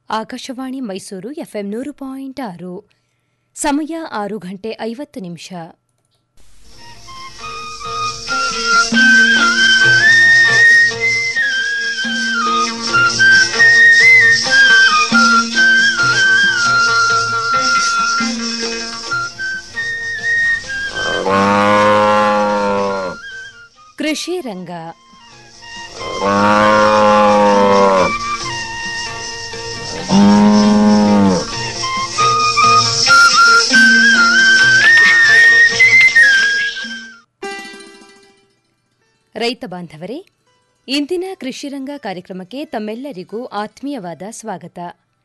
Akashvani Mysuru FM ನೂರು point ಆರು ಸಮಯ ಆರು ಗಂಟೆ ಐವತ್ತು ನಿಮಿಷ ಕೃಷಿ ರಂಗ ರೈತ ಬಾಂಧವರೇ ಇಂದಿನ ಕೃಷಿರಂಗ ಕಾರ್ಯಕ್ರಮಕ್ಕೆ ತಮ್ಮೆಲ್ಲರಿಗೂ ಆತ್ಮೀಯವಾದ ಸ್ವಾಗತ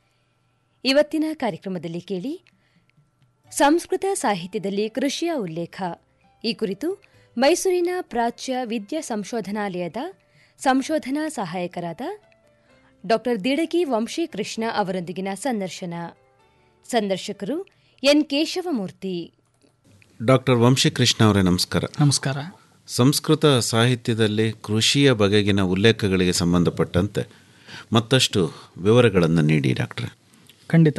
ಇವತ್ತಿನ ಕಾರ್ಯಕ್ರಮದಲ್ಲಿ ಕೇಳಿ ಸಂಸ್ಕೃತ ಸಾಹಿತ್ಯದಲ್ಲಿ ಕೃಷಿಯ ಉಲ್ಲೇಖ ಈ ಕುರಿತು ಮೈಸೂರಿನ ಪ್ರಾಚ್ಯ ವಿದ್ಯಾ ಸಂಶೋಧನಾಲಯದ ಸಂಶೋಧನಾ ಸಹಾಯಕರಾದ ಡಾ ದಿಡಗಿ ವಂಶೀಕೃಷ್ಣ ಅವರೊಂದಿಗಿನ ಸಂದರ್ಶನ ಸಂದರ್ಶಕರು ಎನ್ ಕೇಶವಮೂರ್ತಿ ಡಾಕ್ಟರ್ ವಂಶೀಕೃಷ್ಣ ಅವರೇ ನಮಸ್ಕಾರ ನಮಸ್ಕಾರ ಸಂಸ್ಕೃತ ಸಾಹಿತ್ಯದಲ್ಲಿ ಕೃಷಿಯ ಬಗೆಗಿನ ಉಲ್ಲೇಖಗಳಿಗೆ ಸಂಬಂಧಪಟ್ಟಂತೆ ಮತ್ತಷ್ಟು ವಿವರಗಳನ್ನು ನೀಡಿ ಡಾಕ್ಟ್ರೆ ಖಂಡಿತ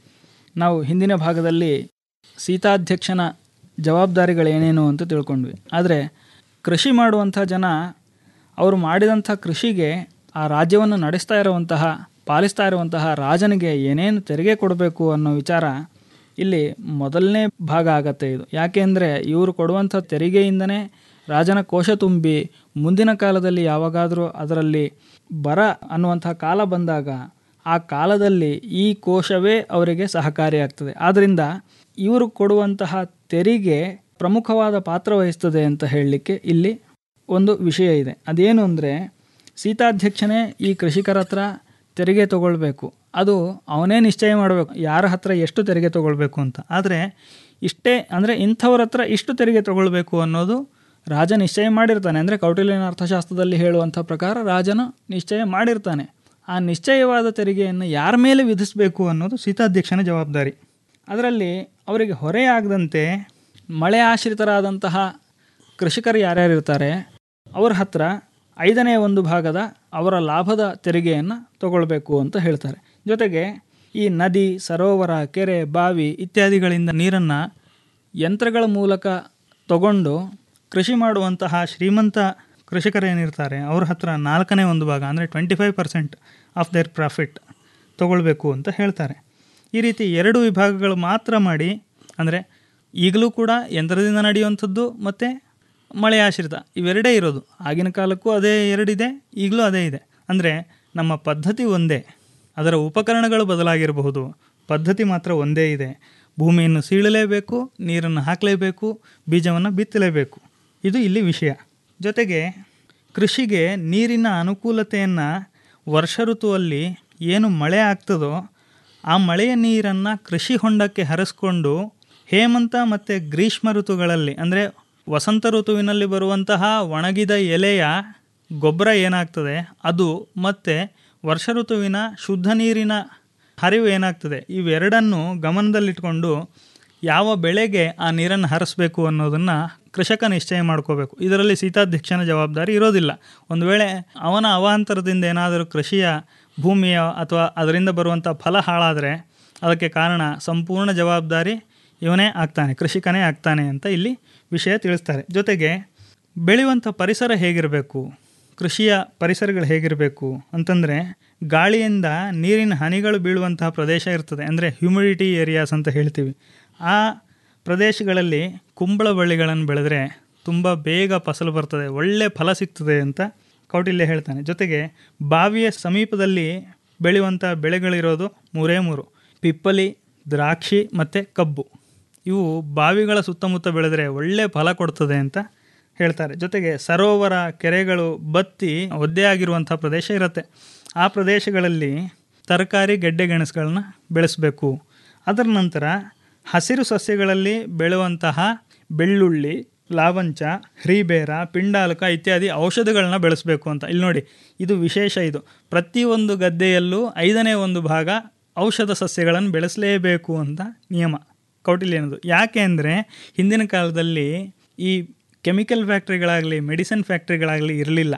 ನಾವು ಹಿಂದಿನ ಭಾಗದಲ್ಲಿ ಸೀತಾಧ್ಯಕ್ಷನ ಜವಾಬ್ದಾರಿಗಳೇನೇನು ಅಂತ ತಿಳ್ಕೊಂಡ್ವಿ ಆದರೆ ಕೃಷಿ ಮಾಡುವಂಥ ಜನ ಅವರು ಮಾಡಿದಂಥ ಕೃಷಿಗೆ ಆ ರಾಜ್ಯವನ್ನು ನಡೆಸ್ತಾ ಇರುವಂತಹ ಪಾಲಿಸ್ತಾ ಇರುವಂತಹ ರಾಜನಿಗೆ ಏನೇನು ತೆರಿಗೆ ಕೊಡಬೇಕು ಅನ್ನೋ ವಿಚಾರ ಇಲ್ಲಿ ಮೊದಲನೇ ಭಾಗ ಆಗತ್ತೆ ಇದು ಯಾಕೆಂದರೆ ಇವರು ಕೊಡುವಂಥ ತೆರಿಗೆಯಿಂದನೇ ರಾಜನ ಕೋಶ ತುಂಬಿ ಮುಂದಿನ ಕಾಲದಲ್ಲಿ ಯಾವಾಗಾದರೂ ಅದರಲ್ಲಿ ಬರ ಅನ್ನುವಂಥ ಕಾಲ ಬಂದಾಗ ಆ ಕಾಲದಲ್ಲಿ ಈ ಕೋಶವೇ ಅವರಿಗೆ ಸಹಕಾರಿಯಾಗ್ತದೆ ಆದ್ದರಿಂದ ಇವರು ಕೊಡುವಂತಹ ತೆರಿಗೆ ಪ್ರಮುಖವಾದ ಪಾತ್ರ ವಹಿಸ್ತದೆ ಅಂತ ಹೇಳಲಿಕ್ಕೆ ಇಲ್ಲಿ ಒಂದು ವಿಷಯ ಇದೆ ಅದೇನು ಅಂದರೆ ಸೀತಾಧ್ಯಕ್ಷನೇ ಈ ಕೃಷಿಕರ ಹತ್ರ ತೆರಿಗೆ ತಗೊಳ್ಬೇಕು ಅದು ಅವನೇ ನಿಶ್ಚಯ ಮಾಡಬೇಕು ಯಾರ ಹತ್ರ ಎಷ್ಟು ತೆರಿಗೆ ತಗೊಳ್ಬೇಕು ಅಂತ ಆದರೆ ಇಷ್ಟೇ ಅಂದರೆ ಇಂಥವ್ರ ಹತ್ರ ಇಷ್ಟು ತೆರಿಗೆ ತಗೊಳ್ಬೇಕು ಅನ್ನೋದು ರಾಜ ನಿಶ್ಚಯ ಮಾಡಿರ್ತಾನೆ ಅಂದರೆ ಕೌಟಿಲ್ಯನ ಅರ್ಥಶಾಸ್ತ್ರದಲ್ಲಿ ಹೇಳುವಂಥ ಪ್ರಕಾರ ರಾಜನು ನಿಶ್ಚಯ ಮಾಡಿರ್ತಾನೆ ಆ ನಿಶ್ಚಯವಾದ ತೆರಿಗೆಯನ್ನು ಯಾರ ಮೇಲೆ ವಿಧಿಸಬೇಕು ಅನ್ನೋದು ಸೀತಾಧ್ಯಕ್ಷನ ಜವಾಬ್ದಾರಿ ಅದರಲ್ಲಿ ಅವರಿಗೆ ಹೊರೆಯಾಗದಂತೆ ಮಳೆ ಆಶ್ರಿತರಾದಂತಹ ಕೃಷಿಕರು ಯಾರ್ಯಾರು ಇರ್ತಾರೆ ಅವ್ರ ಹತ್ರ ಐದನೇ ಒಂದು ಭಾಗದ ಅವರ ಲಾಭದ ತೆರಿಗೆಯನ್ನು ತಗೊಳ್ಬೇಕು ಅಂತ ಹೇಳ್ತಾರೆ ಜೊತೆಗೆ ಈ ನದಿ ಸರೋವರ ಕೆರೆ ಬಾವಿ ಇತ್ಯಾದಿಗಳಿಂದ ನೀರನ್ನು ಯಂತ್ರಗಳ ಮೂಲಕ ತಗೊಂಡು ಕೃಷಿ ಮಾಡುವಂತಹ ಶ್ರೀಮಂತ ಕೃಷಿಕರೇನಿರ್ತಾರೆ ಅವ್ರ ಹತ್ರ ನಾಲ್ಕನೇ ಒಂದು ಭಾಗ ಅಂದರೆ twenty five percent of their profit ತಗೊಳ್ಬೇಕು ಅಂತ ಹೇಳ್ತಾರೆ ಈ ರೀತಿ ಎರಡು ವಿಭಾಗಗಳು ಮಾತ್ರ ಮಾಡಿ ಅಂದರೆ ಈಗಲೂ ಕೂಡ ಯಂತ್ರದಿಂದ ನಡೆಯುವಂಥದ್ದು ಮತ್ತು ಮಳೆ ಆಶ್ರಿತ ಇವೆರಡೇ ಇರೋದು ಆಗಿನ ಕಾಲಕ್ಕೂ ಅದೇ ಎರಡಿದೆ ಈಗಲೂ ಅದೇ ಇದೆ ಅಂದರೆ ನಮ್ಮ ಪದ್ಧತಿ ಒಂದೇ ಅದರ ಉಪಕರಣಗಳು ಬದಲಾಗಿರಬಹುದು ಪದ್ಧತಿ ಮಾತ್ರ ಒಂದೇ ಇದೆ ಭೂಮಿಯನ್ನು ಸೀಳಲೇಬೇಕು ನೀರನ್ನು ಹಾಕಲೇಬೇಕು ಬೀಜವನ್ನು ಬಿತ್ತಲೇಬೇಕು ಇದು ಇಲ್ಲಿ ವಿಷಯ ಜೊತೆಗೆ ಕೃಷಿಗೆ ನೀರಿನ ಅನುಕೂಲತೆಯನ್ನು ವರ್ಷ ಋತುವಲ್ಲಿ ಏನು ಮಳೆ ಆಗ್ತದೋ ಆ ಮಳೆಯ ನೀರನ್ನು ಕೃಷಿ ಹೊಂಡಕ್ಕೆ ಹರಿಸ್ಕೊಂಡು ಹೇಮಂತ ಮತ್ತು ಗ್ರೀಷ್ಮ ಋತುಗಳಲ್ಲಿ ಅಂದರೆ ವಸಂತ ಋತುವಿನಲ್ಲಿ ಬರುವಂತಹ ಒಣಗಿದ ಎಲೆಯ ಗೊಬ್ಬರ ಏನಾಗ್ತದೆ ಅದು ಮತ್ತು ವರ್ಷ ಋತುವಿನ ಶುದ್ಧ ನೀರಿನ ಹರಿವು ಏನಾಗ್ತದೆ ಇವೆರಡನ್ನು ಗಮನದಲ್ಲಿಟ್ಕೊಂಡು ಯಾವ ಬೆಳೆಗೆ ಆ ನೀರನ್ನು ಹರಿಸ್ಬೇಕು ಅನ್ನೋದನ್ನು ಕೃಷಕ ನಿಶ್ಚಯ ಮಾಡ್ಕೋಬೇಕು ಇದರಲ್ಲಿ ಸೀತಾಧ್ಯಕ್ಷನ ಜವಾಬ್ದಾರಿ ಇರೋದಿಲ್ಲ ಒಂದು ವೇಳೆ ಅವನ ಅವಾಂತರದಿಂದ ಏನಾದರೂ ಕೃಷಿಯ ಭೂಮಿಯ ಅಥವಾ ಅದರಿಂದ ಬರುವಂಥ ಫಲ ಹಾಳಾದರೆ ಅದಕ್ಕೆ ಕಾರಣ ಸಂಪೂರ್ಣ ಜವಾಬ್ದಾರಿ ಇವನೇ ಆಗ್ತಾನೆ ಕೃಷಿಕನೇ ಆಗ್ತಾನೆ ಅಂತ ಇಲ್ಲಿ ವಿಷಯ ತಿಳಿಸ್ತಾರೆ ಜೊತೆಗೆ ಬೆಳೆಯುವಂಥ ಪರಿಸರ ಹೇಗಿರಬೇಕು ಕೃಷಿಯ ಪರಿಸರಗಳು ಹೇಗಿರಬೇಕು ಅಂತಂದರೆ ಗಾಳಿಯಿಂದ ನೀರಿನ ಹನಿಗಳು ಬೀಳುವಂತಹ ಪ್ರದೇಶ ಇರ್ತದೆ ಅಂದರೆ ಹ್ಯುಮಿಡಿಟಿ ಏರಿಯಾಸ್ ಅಂತ ಹೇಳ್ತೀವಿ ಆ ಪ್ರದೇಶಗಳಲ್ಲಿ ಕುಂಬಳ ಬಳ್ಳಿಗಳನ್ನು ಬೆಳೆದ್ರೆ ತುಂಬ ಬೇಗ ಫಸಲು ಬರ್ತದೆ ಒಳ್ಳೆ ಫಲ ಸಿಗ್ತದೆ ಅಂತ ಕೌಟಿಲ್ಯ ಹೇಳ್ತಾನೆ ಜೊತೆಗೆ ಬಾವಿಯ ಸಮೀಪದಲ್ಲಿ ಬೆಳೆಯುವಂಥ ಬೆಳೆಗಳಿರೋದು ಮೂರೇ ಮೂರು ಪಿಪ್ಪಲಿ ದ್ರಾಕ್ಷಿ ಮತ್ತು ಕಬ್ಬು ಇವು ಬಾವಿಗಳ ಸುತ್ತಮುತ್ತ ಬೆಳೆದರೆ ಒಳ್ಳೆ ಫಲ ಕೊಡ್ತದೆ ಅಂತ ಹೇಳ್ತಾರೆ ಜೊತೆಗೆ ಸರೋವರ ಕೆರೆಗಳು ಬತ್ತಿ ಒದ್ದೆ ಆಗಿರುವಂಥ ಪ್ರದೇಶ ಇರುತ್ತೆ ಆ ಪ್ರದೇಶಗಳಲ್ಲಿ ತರಕಾರಿ ಗೆಡ್ಡೆ ಗೆಣಸುಗಳನ್ನ ಬೆಳೆಸಬೇಕು ಅದರ ನಂತರ ಹಸಿರು ಸಸ್ಯಗಳಲ್ಲಿ ಬೆಳೆಯುವಂತಹ ಬೆಳ್ಳುಳ್ಳಿ ಲಾವಂಚ ಹ್ರೀಬೇರ ಪಿಂಡಾಲಕ ಇತ್ಯಾದಿ ಔಷಧಿಗಳನ್ನ ಬೆಳೆಸಬೇಕು ಅಂತ ಇಲ್ಲಿ ನೋಡಿ ಇದು ವಿಶೇಷ ಇದು ಪ್ರತಿಯೊಂದು ಗದ್ದೆಯಲ್ಲೂ ಐದನೇ ಒಂದು ಭಾಗ ಔಷಧ ಸಸ್ಯಗಳನ್ನು ಬೆಳೆಸಲೇಬೇಕು ಅಂತ ನಿಯಮ ಕೌಟಿಲ್ಯನದು ಯಾಕೆ ಅಂದರೆ ಹಿಂದಿನ ಕಾಲದಲ್ಲಿ ಈ ಕೆಮಿಕಲ್ ಫ್ಯಾಕ್ಟ್ರಿಗಳಾಗಲಿ ಮೆಡಿಸಿನ್ ಫ್ಯಾಕ್ಟ್ರಿಗಳಾಗಲಿ ಇರಲಿಲ್ಲ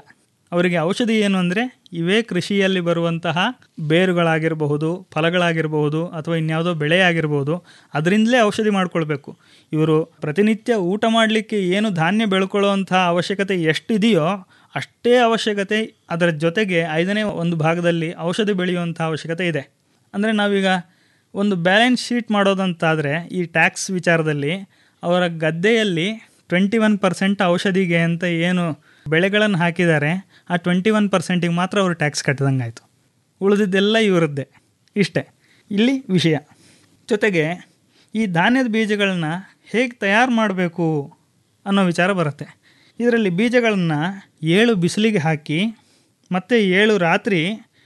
ಅವರಿಗೆ ಔಷಧಿ ಏನು ಅಂದರೆ ಇವೇ ಕೃಷಿಯಲ್ಲಿ ಬರುವಂತಹ ಬೇರುಗಳಾಗಿರಬಹುದು ಫಲಗಳಾಗಿರಬಹುದು ಅಥವಾ ಇನ್ಯಾವುದೋ ಬೆಳೆ ಆಗಿರ್ಬೋದು ಅದರಿಂದಲೇ ಔಷಧಿ ಮಾಡ್ಕೊಳ್ಬೇಕು ಇವರು ಪ್ರತಿನಿತ್ಯ ಊಟ ಮಾಡಲಿಕ್ಕೆ ಏನು ಧಾನ್ಯ ಬೆಳ್ಕೊಳ್ಳುವಂಥ ಅವಶ್ಯಕತೆ ಎಷ್ಟಿದೆಯೋ ಅಷ್ಟೇ ಅವಶ್ಯಕತೆ ಅದರ ಜೊತೆಗೆ ಐದನೇ ಒಂದು ಭಾಗದಲ್ಲಿ ಔಷಧಿ ಬೆಳೆಯುವಂಥ ಅವಶ್ಯಕತೆ ಇದೆ ಅಂದರೆ ನಾವೀಗ ಒಂದು ಬ್ಯಾಲೆನ್ಸ್ ಶೀಟ್ ಮಾಡೋದಂತಾದರೆ ಈ ಟ್ಯಾಕ್ಸ್ ವಿಚಾರದಲ್ಲಿ ಅವರ ಗದ್ದೆಯಲ್ಲಿ ಟ್ವೆಂಟಿ ಒನ್ ಪರ್ಸೆಂಟ್ ಔಷಧಿಗೆ ಅಂತ ಏನು ಬೆಳೆಗಳನ್ನು ಹಾಕಿದ್ದಾರೆ ಆ ಟ್ವೆಂಟಿ ಒನ್ ಪರ್ಸೆಂಟಿಗೆ ಮಾತ್ರ ಅವರು ಟ್ಯಾಕ್ಸ್ ಕಟ್ಟಿದಂಗೆ ಆಯಿತು ಉಳಿದಿದ್ದೆಲ್ಲ ಇವರದ್ದೇ ಇಷ್ಟೇ ಇಲ್ಲಿ ವಿಷಯ ಜೊತೆಗೆ ಈ ಧಾನ್ಯದ ಬೀಜಗಳನ್ನ ಹೇಗೆ ತಯಾರು ಮಾಡಬೇಕು ಅನ್ನೋ ವಿಚಾರ ಬರುತ್ತೆ ಇದರಲ್ಲಿ ಬೀಜಗಳನ್ನು ಏಳು ಬಿಸಿಲಿಗೆ ಹಾಕಿ ಮತ್ತು ಏಳು ರಾತ್ರಿ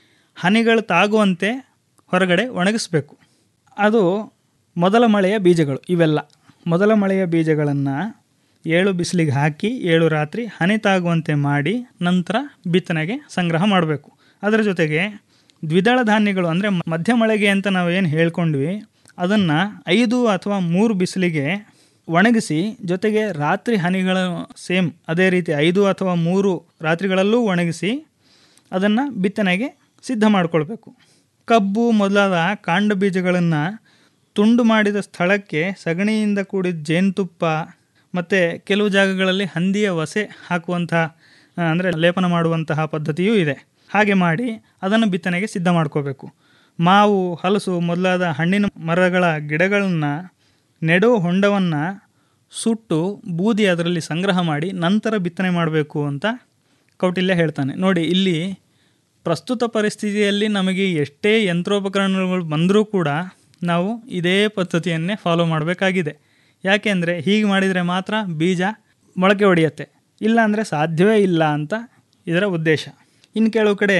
ಹನಿಗಳು ತಾಗುವಂತೆ ಹೊರಗಡೆ ಒಣಗಿಸ್ಬೇಕು ಅದು ಮೊದಲ ಮಳೆಯ ಬೀಜಗಳು ಇವೆಲ್ಲ ಮೊದಲ ಮಳೆಯ ಬೀಜಗಳನ್ನು ಏಳು ಬಿಸಿಲಿಗೆ ಹಾಕಿ ಏಳು ರಾತ್ರಿ ಹನಿ ತಾಗುವಂತೆ ಮಾಡಿ ನಂತರ ಬಿತ್ತನೆಗೆ ಸಂಗ್ರಹ ಮಾಡಬೇಕು ಅದರ ಜೊತೆಗೆ ದ್ವಿದಳ ಧಾನ್ಯಗಳು ಅಂದರೆ ಮಧ್ಯ ಮಳೆಗೆ ಅಂತ ನಾವು ಏನು ಹೇಳ್ಕೊಂಡ್ವಿ ಅದನ್ನು ಐದು ಅಥವಾ ಮೂರು ಬಿಸಿಲಿಗೆ ಒಣಗಿಸಿ ಜೊತೆಗೆ ರಾತ್ರಿ ಹನಿಗಳು ಸೇಮ್ ಅದೇ ರೀತಿ ಐದು ಅಥವಾ ಮೂರು ರಾತ್ರಿಗಳಲ್ಲೂ ಒಣಗಿಸಿ ಅದನ್ನು ಬಿತ್ತನೆಗೆ ಸಿದ್ಧ ಮಾಡಿಕೊಳ್ಬೇಕು ಕಬ್ಬು ಮೊದಲಾದ ಕಾಂಡ ಬೀಜಗಳನ್ನು ತುಂಡು ಮಾಡಿದ ಸ್ಥಳಕ್ಕೆ ಸಗಣಿಯಿಂದ ಕೂಡಿದ ಜೇನುತುಪ್ಪ ಮತ್ತು ಕೆಲವು ಜಾಗಗಳಲ್ಲಿ ಹಂದಿಯ ವಸೆ ಹಾಕುವಂಥ ಅಂದರೆ ಲೇಪನ ಮಾಡುವಂತಹ ಪದ್ಧತಿಯೂ ಇದೆ ಹಾಗೆ ಮಾಡಿ ಅದನ್ನು ಬಿತ್ತನೆಗೆ ಸಿದ್ಧ ಮಾಡ್ಕೋಬೇಕು ಮಾವು ಹಲಸು ಮೊದಲಾದ ಹಣ್ಣಿನ ಮರಗಳ ಗಿಡಗಳನ್ನು ನೆಡೋ ಹೊಂಡವನ್ನು ಸುಟ್ಟು ಬೂದಿ ಅದರಲ್ಲಿ ಸಂಗ್ರಹ ಮಾಡಿ ನಂತರ ಬಿತ್ತನೆ ಮಾಡಬೇಕು ಅಂತ ಕೌಟಿಲ್ಯ ಹೇಳ್ತಾನೆ ನೋಡಿ ಇಲ್ಲಿ ಪ್ರಸ್ತುತ ಪರಿಸ್ಥಿತಿಯಲ್ಲಿ ನಮಗೆ ಎಷ್ಟೇ ಯಂತ್ರೋಪಕರಣಗಳು ಬಂದರೂ ಕೂಡ ನಾವು ಇದೇ ಪದ್ಧತಿಯನ್ನೇ ಫಾಲೋ ಮಾಡಬೇಕಾಗಿದೆ ಯಾಕೆಂದರೆ ಹೀಗೆ ಮಾಡಿದರೆ ಮಾತ್ರ ಬೀಜ ಮೊಳಕೆ ಹೊಡೆಯುತ್ತೆ ಇಲ್ಲ ಅಂದರೆ ಸಾಧ್ಯವೇ ಇಲ್ಲ ಅಂತ ಇದರ ಉದ್ದೇಶ ಇನ್ನು ಕೆಲವು ಕಡೆ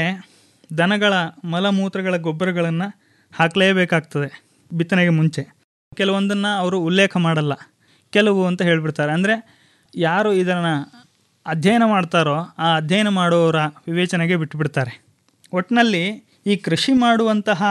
ದನಗಳ ಮಲಮೂತ್ರಗಳ ಗೊಬ್ಬರಗಳನ್ನು ಹಾಕಲೇಬೇಕಾಗ್ತದೆ ಬಿತ್ತನೆಗೆ ಮುಂಚೆ ಕೆಲವೊಂದನ್ನು ಅವರು ಉಲ್ಲೇಖ ಮಾಡಲ್ಲ ಕೆಲವು ಅಂತ ಹೇಳಿಬಿಡ್ತಾರೆ ಅಂದರೆ ಯಾರು ಇದನ್ನು ಅಧ್ಯಯನ ಮಾಡ್ತಾರೋ ಆ ಅಧ್ಯಯನ ಮಾಡುವವರ ವಿವೇಚನೆಗೆ ಬಿಟ್ಟುಬಿಡ್ತಾರೆ ಒಟ್ಟಿನಲ್ಲಿ ಈ ಕೃಷಿ ಮಾಡುವಂತಹ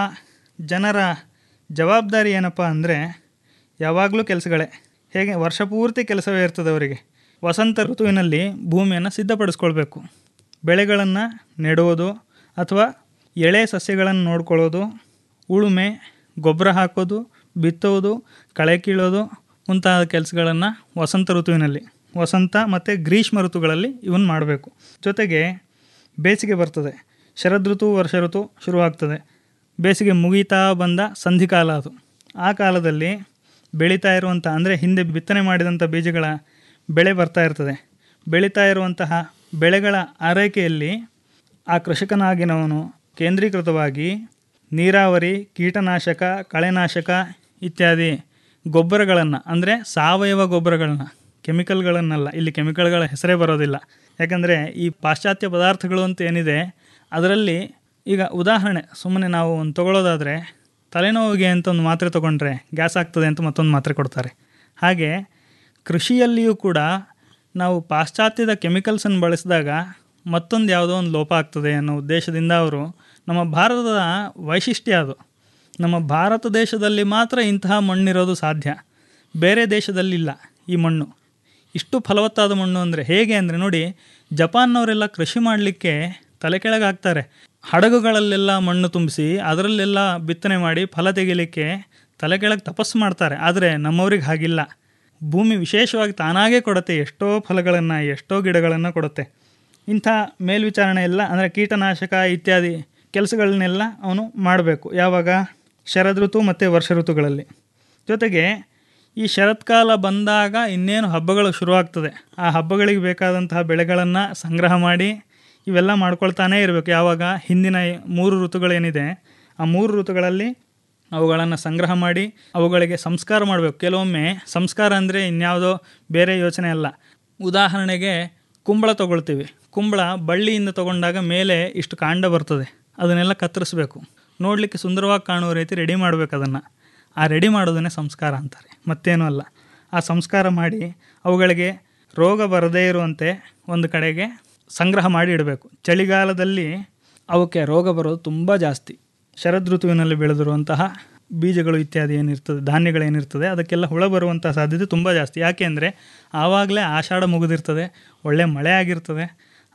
ಜನರ ಜವಾಬ್ದಾರಿ ಏನಪ್ಪ ಅಂದರೆ ಯಾವಾಗಲೂ ಕೆಲಸಗಳೇ ಹೇಗೆ ವರ್ಷ ಪೂರ್ತಿ ಕೆಲಸವೇ ಇರ್ತದೆ ಅವರಿಗೆ ವಸಂತ ಋತುವಿನಲ್ಲಿ ಭೂಮಿಯನ್ನು ಸಿದ್ಧಪಡಿಸ್ಕೊಳ್ಬೇಕು ಬೆಳೆಗಳನ್ನು ನೆಡುವುದು ಅಥವಾ ಎಳೆ ಸಸ್ಯಗಳನ್ನು ನೋಡ್ಕೊಳ್ಳೋದು ಉಳುಮೆ ಗೊಬ್ಬರ ಹಾಕೋದು ಬಿತ್ತೋದು ಕಳೆ ಕೀಳೋದು ಮುಂತಾದ ಕೆಲಸಗಳನ್ನು ವಸಂತ ಋತುವಿನಲ್ಲಿ ವಸಂತ ಮತ್ತು ಗ್ರೀಷ್ಮ ಋತುಗಳಲ್ಲಿ ಇವನ್ನ ಮಾಡಬೇಕು ಜೊತೆಗೆ ಬೇಸಿಗೆ ಬರ್ತದೆ ಶರದ್ ಋತು ವರ್ಷ ಋತು ಶುರುವಾಗ್ತದೆ ಬೇಸಿಗೆ ಮುಗೀತಾ ಬಂದ ಸಂಧಿಕಾಲ ಅದು ಆ ಕಾಲದಲ್ಲಿ ಬೆಳೀತಾ ಇರುವಂಥ ಅಂದರೆ ಹಿಂದೆ ಬಿತ್ತನೆ ಮಾಡಿದಂಥ ಬೀಜಗಳ ಬೆಳೆ ಬರ್ತಾ ಇರ್ತದೆ ಬೆಳೀತಾ ಇರುವಂತಹ ಬೆಳೆಗಳ ಆರೈಕೆಯಲ್ಲಿ ಆ ಕೃಷಿಕನಾಗಿನವನು ಕೇಂದ್ರೀಕೃತವಾಗಿ ನೀರಾವರಿ ಕೀಟನಾಶಕ ಕಳೆನಾಶಕ ಇತ್ಯಾದಿ ಗೊಬ್ಬರಗಳನ್ನು ಅಂದರೆ ಸಾವಯವ ಗೊಬ್ಬರಗಳನ್ನ ಕೆಮಿಕಲ್ಗಳನ್ನಲ್ಲ ಇಲ್ಲಿ ಕೆಮಿಕಲ್ಗಳ ಹೆಸರೇ ಬರೋದಿಲ್ಲ ಯಾಕಂದರೆ ಈ ಪಾಶ್ಚಾತ್ಯ ಪದಾರ್ಥಗಳು ಅಂತ ಏನಿದೆ ಅದರಲ್ಲಿ ಈಗ ಉದಾಹರಣೆ ಸುಮ್ಮನೆ ನಾವು ಒಂದು ತೊಗೊಳ್ಳೋದಾದರೆ ತಲೆನೋವಿಗೆ ಅಂತ ಒಂದು ಮಾತ್ರೆ ತೊಗೊಂಡ್ರೆ ಗ್ಯಾಸ್ ಆಗ್ತದೆ ಅಂತ ಮತ್ತೊಂದು ಮಾತ್ರೆ ಕೊಡ್ತಾರೆ ಹಾಗೆ ಕೃಷಿಯಲ್ಲಿಯೂ ಕೂಡ ನಾವು ಪಾಶ್ಚಾತ್ಯದ ಕೆಮಿಕಲ್ಸನ್ನು ಬಳಸಿದಾಗ ಮತ್ತೊಂದು ಯಾವುದೋ ಒಂದು ಲೋಪ ಆಗ್ತದೆ ಅನ್ನೋ ಉದ್ದೇಶದಿಂದ ಅವರು ನಮ್ಮ ಭಾರತದ ವೈಶಿಷ್ಟ್ಯ ಅದು ನಮ್ಮ ಭಾರತ ದೇಶದಲ್ಲಿ ಮಾತ್ರ ಇಂತಹ ಮಣ್ಣಿರೋದು ಸಾಧ್ಯ ಬೇರೆ ದೇಶದಲ್ಲಿಲ್ಲ ಈ ಮಣ್ಣು ಇಷ್ಟು ಫಲವತ್ತಾದ ಮಣ್ಣು ಅಂದರೆ ಹೇಗೆ ಅಂದರೆ ನೋಡಿ ಜಪಾನ್ನವರೆಲ್ಲ ಕೃಷಿ ಮಾಡಲಿಕ್ಕೆ ತಲೆ ಕೆಳಗೆ ಹಾಕ್ತಾರೆ ಹಡಗುಗಳಲ್ಲೆಲ್ಲ ಮಣ್ಣು ತುಂಬಿಸಿ ಅದರಲ್ಲೆಲ್ಲ ಬಿತ್ತನೆ ಮಾಡಿ ಫಲ ತೆಗಿಲಿಕ್ಕೆ ತಲೆ ಕೆಳಗೆ ತಪಸ್ಸು ಮಾಡ್ತಾರೆ ಆದರೆ ನಮ್ಮವ್ರಿಗೆ ಹಾಗಿಲ್ಲ ಭೂಮಿ ವಿಶೇಷವಾಗಿ ತಾನಾಗೇ ಕೊಡುತ್ತೆ ಎಷ್ಟೋ ಫಲಗಳನ್ನು ಎಷ್ಟೋ ಗಿಡಗಳನ್ನು ಕೊಡುತ್ತೆ ಇಂಥ ಮೇಲ್ವಿಚಾರಣೆ ಎಲ್ಲ ಅಂದರೆ ಕೀಟನಾಶಕ ಇತ್ಯಾದಿ ಕೆಲಸಗಳನ್ನೆಲ್ಲ ಅವನು ಮಾಡಬೇಕು ಯಾವಾಗ ಶರದ್ ಋತು ಮತ್ತು ವರ್ಷ ಋತುಗಳಲ್ಲಿ ಜೊತೆಗೆ ಈ ಶರತ್ಕಾಲ ಬಂದಾಗ ಇನ್ನೇನು ಹಬ್ಬಗಳು ಶುರುವಾಗ್ತದೆ ಆ ಹಬ್ಬಗಳಿಗೆ ಬೇಕಾದಂತಹ ಬೆಳೆಗಳನ್ನು ಸಂಗ್ರಹ ಮಾಡಿ ಇವೆಲ್ಲ ಮಾಡ್ಕೊಳ್ತಾನೇ ಇರಬೇಕು ಯಾವಾಗ ಹಿಂದಿನ ಮೂರು ಋತುಗಳೇನಿದೆ ಆ ಮೂರು ಋತುಗಳಲ್ಲಿ ಅವುಗಳನ್ನು ಸಂಗ್ರಹ ಮಾಡಿ ಅವುಗಳಿಗೆ ಸಂಸ್ಕಾರ ಮಾಡಬೇಕು ಕೆಲವೊಮ್ಮೆ ಸಂಸ್ಕಾರ ಅಂದರೆ ಇನ್ಯಾವುದೋ ಬೇರೆ ಯೋಚನೆ ಅಲ್ಲ ಉದಾಹರಣೆಗೆ ಕುಂಬಳ ತೊಗೊಳ್ತೀವಿ ಕುಂಬಳ ಬಳ್ಳಿಯಿಂದ ತೊಗೊಂಡಾಗ ಮೇಲೆ ಇಷ್ಟು ಕಾಂಡ ಬರ್ತದೆ ಅದನ್ನೆಲ್ಲ ಕತ್ತರಿಸ್ಬೇಕು ನೋಡಲಿಕ್ಕೆ ಸುಂದರವಾಗಿ ಕಾಣುವ ರೀತಿ ರೆಡಿ ಮಾಡಬೇಕು ಅದನ್ನು ಆ ರೆಡಿ ಮಾಡೋದನ್ನೇ ಸಂಸ್ಕಾರ ಅಂತಾರೆ ಮತ್ತೇನೂ ಅಲ್ಲ ಆ ಸಂಸ್ಕಾರ ಮಾಡಿ ಅವುಗಳಿಗೆ ರೋಗ ಬರದೇ ಇರುವಂತೆ ಒಂದು ಕಡೆಗೆ ಸಂಗ್ರಹ ಮಾಡಿ ಇಡಬೇಕು ಚಳಿಗಾಲದಲ್ಲಿ ಅವಕ್ಕೆ ರೋಗ ಬರೋದು ತುಂಬ ಜಾಸ್ತಿ ಶರದ್ ಋತುವಿನಲ್ಲಿ ಬೆಳೆದಿರುವಂತಹ ಬೀಜಗಳು ಇತ್ಯಾದಿ ಏನಿರ್ತದೆ ಧಾನ್ಯಗಳೇನಿರ್ತದೆ ಅದಕ್ಕೆಲ್ಲ ಹುಳ ಬರುವಂಥ ಸಾಧ್ಯತೆ ತುಂಬ ಜಾಸ್ತಿ ಯಾಕೆ ಅಂದರೆ ಆವಾಗಲೇ ಆಷಾಢ ಮುಗಿದಿರ್ತದೆ ಒಳ್ಳೆ ಮಳೆ ಆಗಿರ್ತದೆ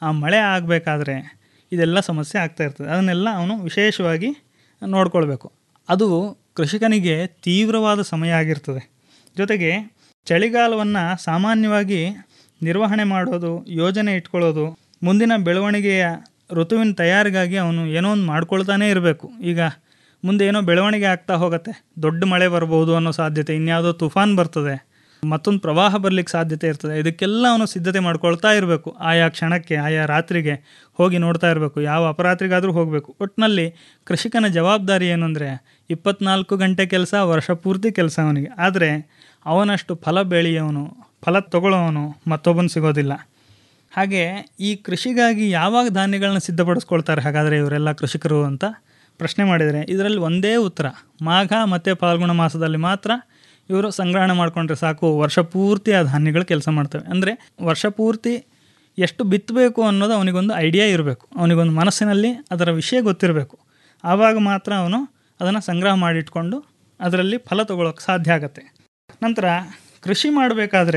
ಆ ಮಳೆ ಆಗಬೇಕಾದ್ರೆ ಇದೆಲ್ಲ ಸಮಸ್ಯೆ ಆಗ್ತಾ ಇರ್ತದೆ ಅದನ್ನೆಲ್ಲ ಅವನು ವಿಶೇಷವಾಗಿ ನೋಡ್ಕೊಳ್ಬೇಕು ಅದು ಕೃಷಿಕನಿಗೆ ತೀವ್ರವಾದ ಸಮಯ ಆಗಿರ್ತದೆ ಜೊತೆಗೆ ಚಳಿಗಾಲವನ್ನು ಸಾಮಾನ್ಯವಾಗಿ ನಿರ್ವಹಣೆ ಮಾಡೋದು ಯೋಜನೆ ಇಟ್ಕೊಳ್ಳೋದು ಮುಂದಿನ ಬೆಳವಣಿಗೆಯ ಋತುವಿನ ತಯಾರಿಗಾಗಿ ಅವನು ಏನೋ ಒಂದು ಮಾಡ್ಕೊಳ್ತಾನೇ ಇರಬೇಕು ಈಗ ಮುಂದೆ ಏನೋ ಬೆಳವಣಿಗೆ ಆಗ್ತಾ ಹೋಗುತ್ತೆ ದೊಡ್ಡ ಮಳೆ ಬರ್ಬೋದು ಅನ್ನೋ ಸಾಧ್ಯತೆ ಇನ್ಯಾವುದೋ ತುಫಾನ್ ಬರ್ತದೆ ಮತ್ತೊಂದು ಪ್ರವಾಹ ಬರಲಿಕ್ಕೆ ಸಾಧ್ಯತೆ ಇರ್ತದೆ ಇದಕ್ಕೆಲ್ಲ ಅವನು ಸಿದ್ಧತೆ ಮಾಡ್ಕೊಳ್ತಾ ಇರಬೇಕು ಆಯಾ ಕ್ಷಣಕ್ಕೆ ಆಯಾ ರಾತ್ರಿಗೆ ಹೋಗಿ ನೋಡ್ತಾ ಇರಬೇಕು ಯಾವ ಅಪರಾತ್ರಿಗಾದರೂ ಹೋಗಬೇಕು ಒಟ್ಟಿನಲ್ಲಿ ಕೃಷಿಕನ ಜವಾಬ್ದಾರಿ ಏನು ಅಂದರೆ ಇಪ್ಪತ್ನಾಲ್ಕು ಗಂಟೆ ಕೆಲಸ ವರ್ಷ ಪೂರ್ತಿ ಕೆಲಸ ಅವನಿಗೆ ಆದರೆ ಅವನಷ್ಟು ಫಲ ಬೆಳೆಯೋನು ಫಲ ತಗೊಳ್ಳೋವನು ಮತ್ತೊಬ್ಬನು ಸಿಗೋದಿಲ್ಲ ಹಾಗೆ ಈ ಕೃಷಿಗಾಗಿ ಯಾವಾಗ ಧಾನ್ಯಗಳನ್ನ ಸಿದ್ಧಪಡಿಸ್ಕೊಳ್ತಾರೆ ಹಾಗಾದರೆ ಇವರೆಲ್ಲ ಕೃಷಿಕರು ಅಂತ ಪ್ರಶ್ನೆ ಮಾಡಿದರೆ ಇದರಲ್ಲಿ ಒಂದೇ ಉತ್ತರ ಮಾಘ ಮತ್ತು ಫಾಲ್ಗುಣ ಮಾಸದಲ್ಲಿ ಮಾತ್ರ ಇವರು ಸಂಗ್ರಹಣೆ ಮಾಡಿಕೊಂಡ್ರೆ ಸಾಕು ವರ್ಷ ಪೂರ್ತಿ ಆ ಧಾನ್ಯಗಳು ಕೆಲಸ ಮಾಡ್ತವೆ ಅಂದರೆ ವರ್ಷ ಪೂರ್ತಿ ಎಷ್ಟು ಬಿತ್ತಬೇಕು ಅನ್ನೋದು ಅವನಿಗೊಂದು ಐಡಿಯಾ ಇರಬೇಕು ಅವನಿಗೊಂದು ಮನಸ್ಸಿನಲ್ಲಿ ಅದರ ವಿಷಯ ಗೊತ್ತಿರಬೇಕು ಆವಾಗ ಮಾತ್ರ ಅವನು ಅದನ್ನು ಸಂಗ್ರಹ ಮಾಡಿಟ್ಕೊಂಡು ಅದರಲ್ಲಿ ಫಲ ತಗೊಳ್ಳೋಕೆ ಸಾಧ್ಯ ಆಗುತ್ತೆ ನಂತರ ಕೃಷಿ ಮಾಡಬೇಕಾದ್ರೆ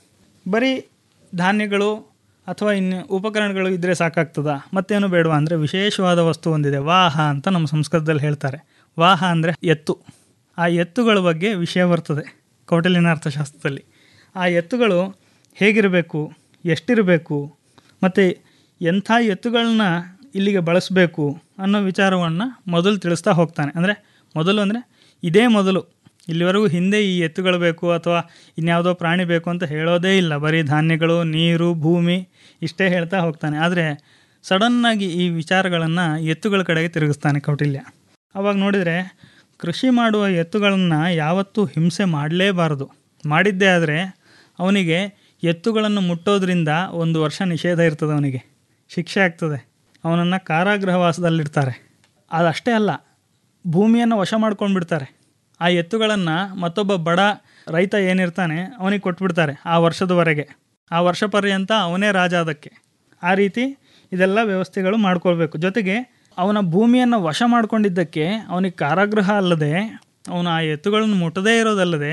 ಬರೀ ಧಾನ್ಯಗಳು ಅಥವಾ ಇನ್ನು ಉಪಕರಣಗಳು ಇದ್ದರೆ ಸಾಕಾಗ್ತದ ಮತ್ತೇನು ಬೇಡವಾ ಅಂದರೆ ವಿಶೇಷವಾದ ವಸ್ತು ಒಂದಿದೆ ವಾಹ ಅಂತ ನಮ್ಮ ಸಂಸ್ಕೃತದಲ್ಲಿ ಹೇಳ್ತಾರೆ ವಾಹ ಅಂದರೆ ಎತ್ತು ಆ ಎತ್ತುಗಳ ಬಗ್ಗೆ ವಿಷಯ ಬರ್ತದೆ ಕೌಟಲ್ಯನ ಅರ್ಥಶಾಸ್ತ್ರದಲ್ಲಿ ಆ ಎತ್ತುಗಳು ಹೇಗಿರಬೇಕು ಎಷ್ಟಿರಬೇಕು ಮತ್ತು ಎಂಥ ಎತ್ತುಗಳನ್ನ ಇಲ್ಲಿಗೆ ಬಳಸಬೇಕು ಅನ್ನೋ ವಿಚಾರವನ್ನು ಮೊದಲು ತಿಳಿಸ್ತಾ ಹೋಗ್ತಾನೆ ಅಂದರೆ ಮೊದಲು ಅಂದರೆ ಇದೇ ಮೊದಲು ಇಲ್ಲಿವರೆಗೂ ಹಿಂದೆ ಈ ಎತ್ತುಗಳು ಬೇಕು ಅಥವಾ ಇನ್ಯಾವುದೋ ಪ್ರಾಣಿ ಬೇಕು ಅಂತ ಹೇಳೋದೇ ಇಲ್ಲ ಬರೀ ಧಾನ್ಯಗಳು ನೀರು ಭೂಮಿ ಇಷ್ಟೇ ಹೇಳ್ತಾ ಹೋಗ್ತಾನೆ ಆದರೆ ಸಡನ್ನಾಗಿ ಈ ವಿಚಾರಗಳನ್ನು ಎತ್ತುಗಳ ಕಡೆಗೆ ತಿರುಗಿಸ್ತಾನೆ ಕೌಟಿಲ್ಯ ಅವಾಗ ನೋಡಿದರೆ ಕೃಷಿ ಮಾಡುವ ಎತ್ತುಗಳನ್ನು ಯಾವತ್ತೂ ಹಿಂಸೆ ಮಾಡಲೇಬಾರದು ಮಾಡಿದ್ದೇ ಆದರೆ ಅವನಿಗೆ ಎತ್ತುಗಳನ್ನು ಮುಟ್ಟೋದ್ರಿಂದ ಒಂದು ವರ್ಷ ನಿಷೇಧ ಇರ್ತದೆ ಅವನಿಗೆ ಶಿಕ್ಷೆ ಆಗ್ತದೆ ಅವನನ್ನು ಕಾರಾಗೃಹವಾಸದಲ್ಲಿಡ್ತಾರೆ ಅದಷ್ಟೇ ಅಲ್ಲ ಭೂಮಿಯನ್ನು ವಶ ಮಾಡ್ಕೊಂಡು ಬಿಡ್ತಾರೆ ಆ ಎತ್ತುಗಳನ್ನು ಮತ್ತೊಬ್ಬ ಬಡ ರೈತ ಏನಿರ್ತಾನೆ ಅವನಿಗೆ ಕೊಟ್ಬಿಡ್ತಾರೆ ಆ ವರ್ಷದವರೆಗೆ ಆ ವರ್ಷ ಪರ್ಯಂತ ಅವನೇ ರಾಜ ಅದಕ್ಕೆ ಆ ರೀತಿ ಇದೆಲ್ಲ ವ್ಯವಸ್ಥೆಗಳು ಮಾಡ್ಕೊಳ್ಬೇಕು ಜೊತೆಗೆ ಅವನ ಭೂಮಿಯನ್ನು ವಶ ಮಾಡ್ಕೊಂಡಿದ್ದಕ್ಕೆ ಅವನಿಗೆ ಕಾರಾಗೃಹ ಅಲ್ಲದೆ ಅವನು ಆ ಎತ್ತುಗಳನ್ನು ಮುಟ್ಟದೇ ಇರೋದಲ್ಲದೆ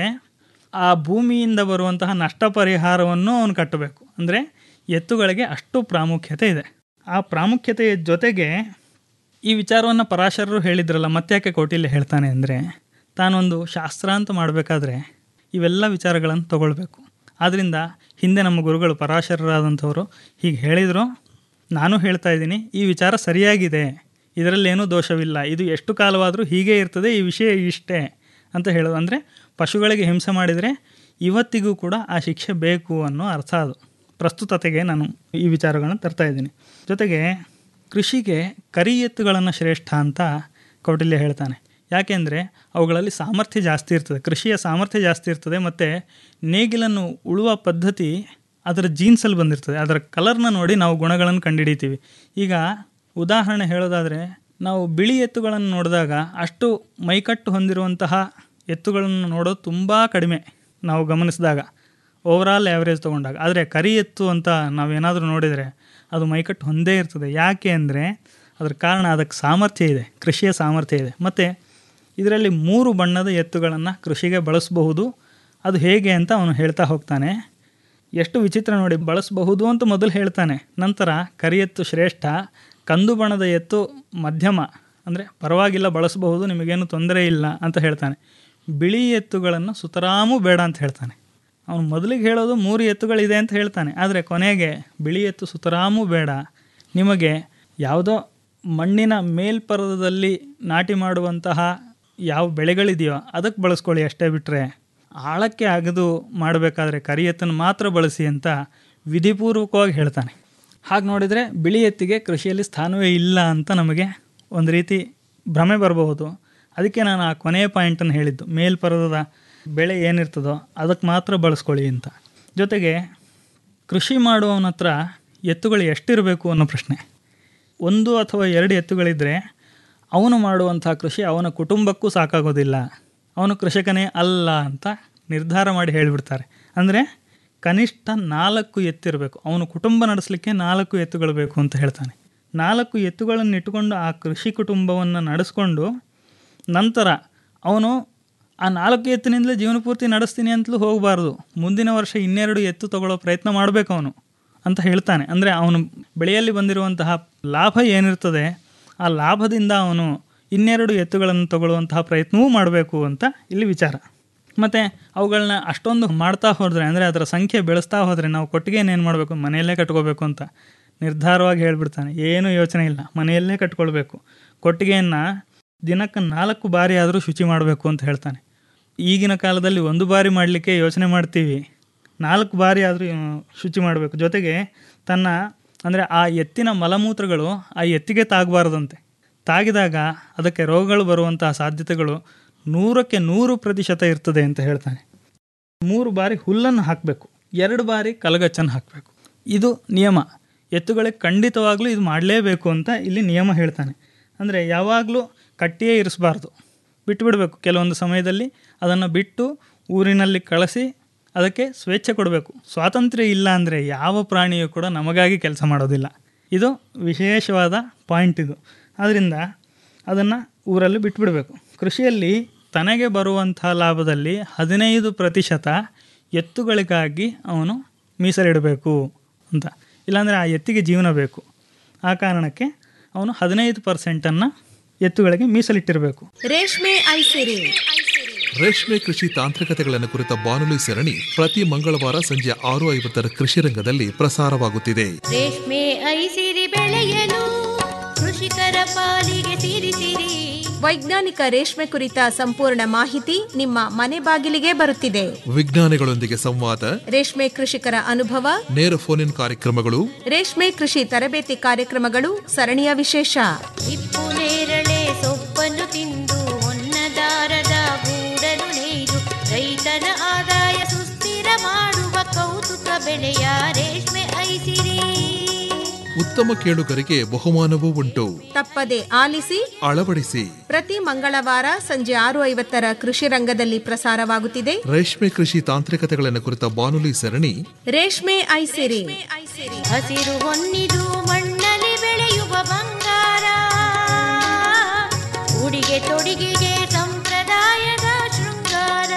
ಆ ಭೂಮಿಯಿಂದ ಬರುವಂತಹ ನಷ್ಟ ಪರಿಹಾರವನ್ನು ಅವನು ಕಟ್ಟಬೇಕು ಅಂದರೆ ಎತ್ತುಗಳಿಗೆ ಅಷ್ಟು ಪ್ರಾಮುಖ್ಯತೆ ಇದೆ ಆ ಪ್ರಾಮುಖ್ಯತೆಯ ಜೊತೆಗೆ ಈ ವಿಚಾರವನ್ನು ಪರಾಶರರು ಹೇಳಿದ್ರಲ್ಲ ಮತ್ತ್ಯಾಕೆ ಕೌಟಿಲ್ಯ ಹೇಳ್ತಾನೆ ಅಂದರೆ ತಾನೊಂದು ಶಾಸ್ತ್ರ ಅಂತ ಮಾಡಬೇಕಾದ್ರೆ ಇವೆಲ್ಲ ವಿಚಾರಗಳನ್ನು ತಗೊಳ್ಬೇಕು ಆದ್ದರಿಂದ ಹಿಂದೆ ನಮ್ಮ ಗುರುಗಳು ಪರಾಶರರಾದಂಥವರು ಹೀಗೆ ಹೇಳಿದರು ನಾನು ಹೇಳ್ತಾ ಇದ್ದೀನಿ ಈ ವಿಚಾರ ಸರಿಯಾಗಿದೆ ಇದರಲ್ಲೇನೂ ದೋಷವಿಲ್ಲ ಇದು ಎಷ್ಟು ಕಾಲವಾದರೂ ಹೀಗೆ ಇರ್ತದೆ ಈ ವಿಷಯ ಇಷ್ಟೇ ಅಂತ ಹೇಳೋದು ಅಂದರೆ ಪಶುಗಳಿಗೆ ಹಿಂಸೆ ಮಾಡಿದರೆ ಇವತ್ತಿಗೂ ಕೂಡ ಆ ಶಿಕ್ಷೆ ಬೇಕು ಅನ್ನೋ ಅರ್ಥ ಅದು ಪ್ರಸ್ತುತತೆಗೆ ನಾನು ಈ ವಿಚಾರಗಳನ್ನು ತರ್ತಾ ಇದ್ದೀನಿ ಜೊತೆಗೆ ಕೃಷಿಗೆ ಕರಿ ಎತ್ತುಗಳನ್ನು ಶ್ರೇಷ್ಠ ಅಂತ ಕೌಟಿಲ್ಯ ಹೇಳ್ತಾನೆ ಯಾಕೆಂದರೆ ಅವುಗಳಲ್ಲಿ ಸಾಮರ್ಥ್ಯ ಜಾಸ್ತಿ ಇರ್ತದೆ ಕೃಷಿಯ ಸಾಮರ್ಥ್ಯ ಜಾಸ್ತಿ ಇರ್ತದೆ ಮತ್ತು ನೇಗಿಲನ್ನು ಉಳುವ ಪದ್ಧತಿ ಅದರ ಜೀನ್ಸಲ್ಲಿ ಬಂದಿರ್ತದೆ ಅದರ ಕಲರ್ನ ನೋಡಿ ನಾವು ಗುಣಗಳನ್ನು ಕಂಡುಹಿಡಿತೀವಿ ಈಗ ಉದಾಹರಣೆ ಹೇಳೋದಾದರೆ ನಾವು ಬಿಳಿ ಎತ್ತುಗಳನ್ನು ನೋಡಿದಾಗ ಅಷ್ಟು ಮೈಕಟ್ಟು ಹೊಂದಿರುವಂತಹ ಎತ್ತುಗಳನ್ನು ನೋಡೋದು ತುಂಬ ಕಡಿಮೆ ನಾವು ಗಮನಿಸಿದಾಗ ಓವರಾಲ್ ಆ್ಯಾವ್ರೇಜ್ ತೊಗೊಂಡಾಗ ಆದರೆ ಕರಿ ಎತ್ತು ಅಂತ ನಾವೇನಾದರೂ ನೋಡಿದರೆ ಅದು ಮೈಕಟ್ಟು ಹೊಂದೇ ಇರ್ತದೆ ಯಾಕೆ ಅಂದರೆ ಅದರ ಕಾರಣ ಅದಕ್ಕೆ ಸಾಮರ್ಥ್ಯ ಇದೆ ಕೃಷಿಯ ಸಾಮರ್ಥ್ಯ ಇದೆ ಮತ್ತು ಇದರಲ್ಲಿ ಮೂರು ಬಣ್ಣದ ಎತ್ತುಗಳನ್ನು ಕೃಷಿಗೆ ಬಳಸಬಹುದು ಅದು ಹೇಗೆ ಅಂತ ಅವನು ಹೇಳ್ತಾ ಹೋಗ್ತಾನೆ ಎಷ್ಟು ವಿಚಿತ್ರ ನೋಡಿ ಬಳಸಬಹುದು ಅಂತ ಮೊದಲು ಹೇಳ್ತಾನೆ ನಂತರ ಕರಿ ಎತ್ತು ಶ್ರೇಷ್ಠ ಕಂದು ಬಣ್ಣದ ಎತ್ತು ಮಧ್ಯಮ ಅಂದರೆ ಪರವಾಗಿಲ್ಲ ಬಳಸಬಹುದು ನಿಮಗೇನು ತೊಂದರೆ ಇಲ್ಲ ಅಂತ ಹೇಳ್ತಾನೆ ಬಿಳಿ ಎತ್ತುಗಳನ್ನು ಸುತರಾಮೂ ಬೇಡ ಅಂತ ಹೇಳ್ತಾನೆ ಅವನು ಮೊದಲಿಗೆ ಹೇಳೋದು ಮೂರು ಎತ್ತುಗಳಿದೆ ಅಂತ ಹೇಳ್ತಾನೆ ಆದರೆ ಕೊನೆಗೆ ಬಿಳಿ ಎತ್ತು ಸುತರಾಮೂ ಬೇಡ ನಿಮಗೆ ಯಾವುದೋ ಮಣ್ಣಿನ ಮೇಲ್ಪರದದಲ್ಲಿ ನಾಟಿ ಮಾಡುವಂತಹ ಯಾವ ಬೆಳೆಗಳಿದೆಯೋ ಅದಕ್ಕೆ ಬಳಸ್ಕೊಳ್ಳಿ ಅಷ್ಟೇ ಬಿಟ್ಟರೆ ಆಳಕ್ಕೆ ಅಗದು ಮಾಡಬೇಕಾದ್ರೆ ಕರಿ ಎತ್ತನ್ನು ಮಾತ್ರ ಬಳಸಿ ಅಂತ ವಿಧಿಪೂರ್ವಕವಾಗಿ ಹೇಳ್ತಾನೆ ಹಾಗೆ ನೋಡಿದರೆ ಬಿಳಿ ಎತ್ತಿಗೆ ಕೃಷಿಯಲ್ಲಿ ಸ್ಥಾನವೇ ಇಲ್ಲ ಅಂತ ನಮಗೆ ಒಂದು ರೀತಿ ಭ್ರಮೆ ಬರಬಹುದು ಅದಕ್ಕೆ ನಾನು ಆ ಕೊನೆಯ ಪಾಯಿಂಟನ್ನು ಹೇಳಿದ್ದು ಮೇಲ್ಪರದದ ಬೆಳೆ ಏನಿರ್ತದೋ ಅದಕ್ಕೆ ಮಾತ್ರ ಬಳಸ್ಕೊಳ್ಳಿ ಅಂತ ಜೊತೆಗೆ ಕೃಷಿ ಮಾಡುವವನ ಹತ್ರ ಎತ್ತುಗಳು ಎಷ್ಟಿರಬೇಕು ಅನ್ನೋ ಪ್ರಶ್ನೆ ಒಂದು ಅಥವಾ ಎರಡು ಎತ್ತುಗಳಿದ್ದರೆ ಅವನು ಮಾಡುವಂಥ ಕೃಷಿ ಅವನ ಕುಟುಂಬಕ್ಕೂ ಸಾಕಾಗೋದಿಲ್ಲ ಅವನು ಕೃಷಿಕನೇ ಅಲ್ಲ ಅಂತ ನಿರ್ಧಾರ ಮಾಡಿ ಹೇಳಿಬಿಡ್ತಾರೆ ಅಂದರೆ ಕನಿಷ್ಠ ನಾಲ್ಕು ಎತ್ತಿರಬೇಕು ಅವನು ಕುಟುಂಬ ನಡೆಸಲಿಕ್ಕೆ ನಾಲ್ಕು ಎತ್ತುಗಳು ಬೇಕು ಅಂತ ಹೇಳ್ತಾನೆ ನಾಲ್ಕು ಎತ್ತುಗಳನ್ನು ಇಟ್ಟುಕೊಂಡು ಆ ಕೃಷಿ ಕುಟುಂಬವನ್ನು ನಡೆಸ್ಕೊಂಡು ನಂತರ ಅವನು ಆ ನಾಲ್ಕು ಎತ್ತಿನಿಂದಲೇ ಜೀವನ ಪೂರ್ತಿ ನಡೆಸ್ತೀನಿ ಅಂತಲೂ ಹೋಗಬಾರ್ದು ಮುಂದಿನ ವರ್ಷ ಇನ್ನೆರಡು ಎತ್ತು ತಗೊಳ್ಳೋ ಪ್ರಯತ್ನ ಮಾಡಬೇಕು ಅವನು ಅಂತ ಹೇಳ್ತಾನೆ ಅಂದರೆ ಅವನು ಬೆಳೆಯಲ್ಲಿ ಬಂದಿರುವಂತಹ ಲಾಭ ಏನಿರ್ತದೆ ಆ ಲಾಭದಿಂದ ಅವನು ಇನ್ನೆರಡು ಎತ್ತುಗಳನ್ನು ತಗೊಳ್ಳುವಂತಹ ಪ್ರಯತ್ನವೂ ಮಾಡಬೇಕು ಅಂತ ಇಲ್ಲಿ ವಿಚಾರ ಮತ್ತು ಅವುಗಳನ್ನ ಅಷ್ಟೊಂದು ಮಾಡ್ತಾ ಹೋದರೆ ಅಂದರೆ ಅದರ ಸಂಖ್ಯೆ ಬೆಳೆಸ್ತಾ ಹೋದರೆ ನಾವು ಕೊಟ್ಟಿಗೆಯನ್ನು ಏನು ಮಾಡಬೇಕು ಮನೆಯಲ್ಲೇ ಕಟ್ಕೋಬೇಕು ಅಂತ ನಿರ್ಧಾರವಾಗಿ ಹೇಳ್ಬಿಡ್ತಾನೆ ಏನೂ ಯೋಚನೆ ಇಲ್ಲ ಮನೆಯಲ್ಲೇ ಕಟ್ಕೊಳ್ಬೇಕು ಕೊಟ್ಟಿಗೆಯನ್ನು ದಿನಕ್ಕೆ ನಾಲ್ಕು ಬಾರಿ ಆದರೂ ಶುಚಿ ಮಾಡಬೇಕು ಅಂತ ಹೇಳ್ತಾನೆ ಈಗಿನ ಕಾಲದಲ್ಲಿ ಒಂದು ಬಾರಿ ಮಾಡಲಿಕ್ಕೆ ಯೋಚನೆ ಮಾಡ್ತೀವಿ ನಾಲ್ಕು ಬಾರಿ ಆದರೂ ಶುಚಿ ಮಾಡಬೇಕು ಜೊತೆಗೆ ತನ್ನ ಅಂದರೆ ಆ ಎತ್ತಿನ ಮಲಮೂತ್ರಗಳು ಆ ಎತ್ತಿಗೆ ತಾಗಬಾರ್ದಂತೆ ತಾಗಿದಾಗ ಅದಕ್ಕೆ ರೋಗಗಳು ಬರುವಂತಹ ಸಾಧ್ಯತೆಗಳು ನೂರಕ್ಕೆ ನೂರು ಪ್ರತಿಶತ ಇರ್ತದೆ ಅಂತ ಹೇಳ್ತಾನೆ ಮೂರು ಬಾರಿ ಹುಲ್ಲನ್ನು ಹಾಕಬೇಕು ಎರಡು ಬಾರಿ ಕಲಗಚ್ಚನ್ನು ಹಾಕಬೇಕು ಇದು ನಿಯಮ ಎತ್ತುಗಳಿಗೆ ಖಂಡಿತವಾಗ್ಲೂ ಇದು ಮಾಡಲೇಬೇಕು ಅಂತ ಇಲ್ಲಿ ನಿಯಮ ಹೇಳ್ತಾನೆ ಅಂದರೆ ಯಾವಾಗಲೂ ಕಟ್ಟಿಯೇ ಇರಿಸಬಾರ್ದು ಬಿಟ್ಟುಬಿಡಬೇಕು ಕೆಲವೊಂದು ಸಮಯದಲ್ಲಿ ಅದನ್ನು ಬಿಟ್ಟು ಊರಿನಲ್ಲಿ ಕಳಿಸಿ ಅದಕ್ಕೆ ಸ್ವೇಚ್ಛೆ ಕೊಡಬೇಕು ಸ್ವಾತಂತ್ರ್ಯ ಇಲ್ಲ ಅಂದರೆ ಯಾವ ಪ್ರಾಣಿಯೂ ಕೂಡ ನಮಗಾಗಿ ಕೆಲಸ ಮಾಡೋದಿಲ್ಲ ಇದು ವಿಶೇಷವಾದ ಪಾಯಿಂಟ್ ಇದು ಆದ್ದರಿಂದ ಅದನ್ನು ಊರಲ್ಲಿ ಬಿಟ್ಬಿಡಬೇಕು ಕೃಷಿಯಲ್ಲಿ ತನಗೆ ಬರುವಂಥ ಲಾಭದಲ್ಲಿ ಹದಿನೈದು ಪ್ರತಿಶತ ಎತ್ತುಗಳಿಗಾಗಿ ಅವನು ಮೀಸಲಿಡಬೇಕು ಅಂತ ಇಲ್ಲಾಂದರೆ ಆ ಎತ್ತಿಗೆ ಜೀವನ ಬೇಕು ಆ ಕಾರಣಕ್ಕೆ ಅವನು ಹದಿನೈದು ಪರ್ಸೆಂಟನ್ನು ಎತ್ತುಗಳಿಗೆ ಮೀಸಲಿಟ್ಟಿರಬೇಕು ರೇಷ್ಮೆ ಐಸಿರಿ ರೇಷ್ಮೆ ಕೃಷಿ ತಾಂತ್ರಿಕತೆಗಳನ್ನು ಕುರಿತ ಬಾನುಲಿ ಸರಣಿ ಪ್ರತಿ ಮಂಗಳವಾರ ಸಂಜೆ ಆರು ಐವತ್ತರ ಕೃಷಿ ರಂಗದಲ್ಲಿ ಪ್ರಸಾರವಾಗುತ್ತಿದೆ ರೇಷ್ಮೆ ಐಸಿರಿ ಬೆಳೆಯಲು ಕೃಷಿಕರ ಪಾಲಿಗೆ ಸಿರಿಸಿರಿ ವೈಜ್ಞಾನಿಕ ರೇಷ್ಮೆ ಕುರಿತ ಸಂಪೂರ್ಣ ಮಾಹಿತಿ ನಿಮ್ಮ ಮನೆ ಬಾಗಿಲಿಗೆ ಬರುತ್ತಿದೆ ವಿಜ್ಞಾನಿಗಳೊಂದಿಗೆ ಸಂವಾದ ರೇಷ್ಮೆ ಕೃಷಿಕರ ಅನುಭವ ನೇರ ಫೋನ್ ಇನ್ ಕಾರ್ಯಕ್ರಮಗಳು ರೇಷ್ಮೆ ಕೃಷಿ ತರಬೇತಿ ಕಾರ್ಯಕ್ರಮಗಳು ಸರಣಿಯ ವಿಶೇಷ ಹಿಪ್ಪು ನೇರಳೆ ಸೊಪ್ಪನ್ನು ತಿಂದು ಹೊನ್ನದಾರದ ಗೂಡಲು ನೇಯ್ದು ರೈತನ ಆದಾಯ ಸುಸ್ಥಿರ ಮಾಡುವ ಕೌತುಕ ಬೆಳೆಯ ರೇಷ್ಮೆ ಐಸಿರಿ ಉತ್ತಮ ಕೇಳುಗರಿಗೆ ಬಹುಮಾನವೂ ಉಂಟು ತಪ್ಪದೆ ಆಲಿಸಿ ಅಳವಡಿಸಿ ಪ್ರತಿ ಮಂಗಳವಾರ ಸಂಜೆ ಆರು ಐವತ್ತರ ಕೃಷಿ ರಂಗದಲ್ಲಿ ಪ್ರಸಾರವಾಗುತ್ತಿದೆ ರೇಷ್ಮೆ ಕೃಷಿ ತಾಂತ್ರಿಕತೆಗಳನ್ನು ಕುರಿತ ಬಾನುಲಿ ಸರಣಿ ರೇಷ್ಮೆ ಐಸಿರಿ ಹಸಿರು ಹೊನ್ನಿದು ಮಣ್ಣಲ್ಲಿ ಬೆಳೆಯುವ ಬಂಗಾರ ಉಡಿಗೆ ತೊಡಿಗೆಗೆ ಸಂಪ್ರದಾಯದ ಶೃಂಗಾರ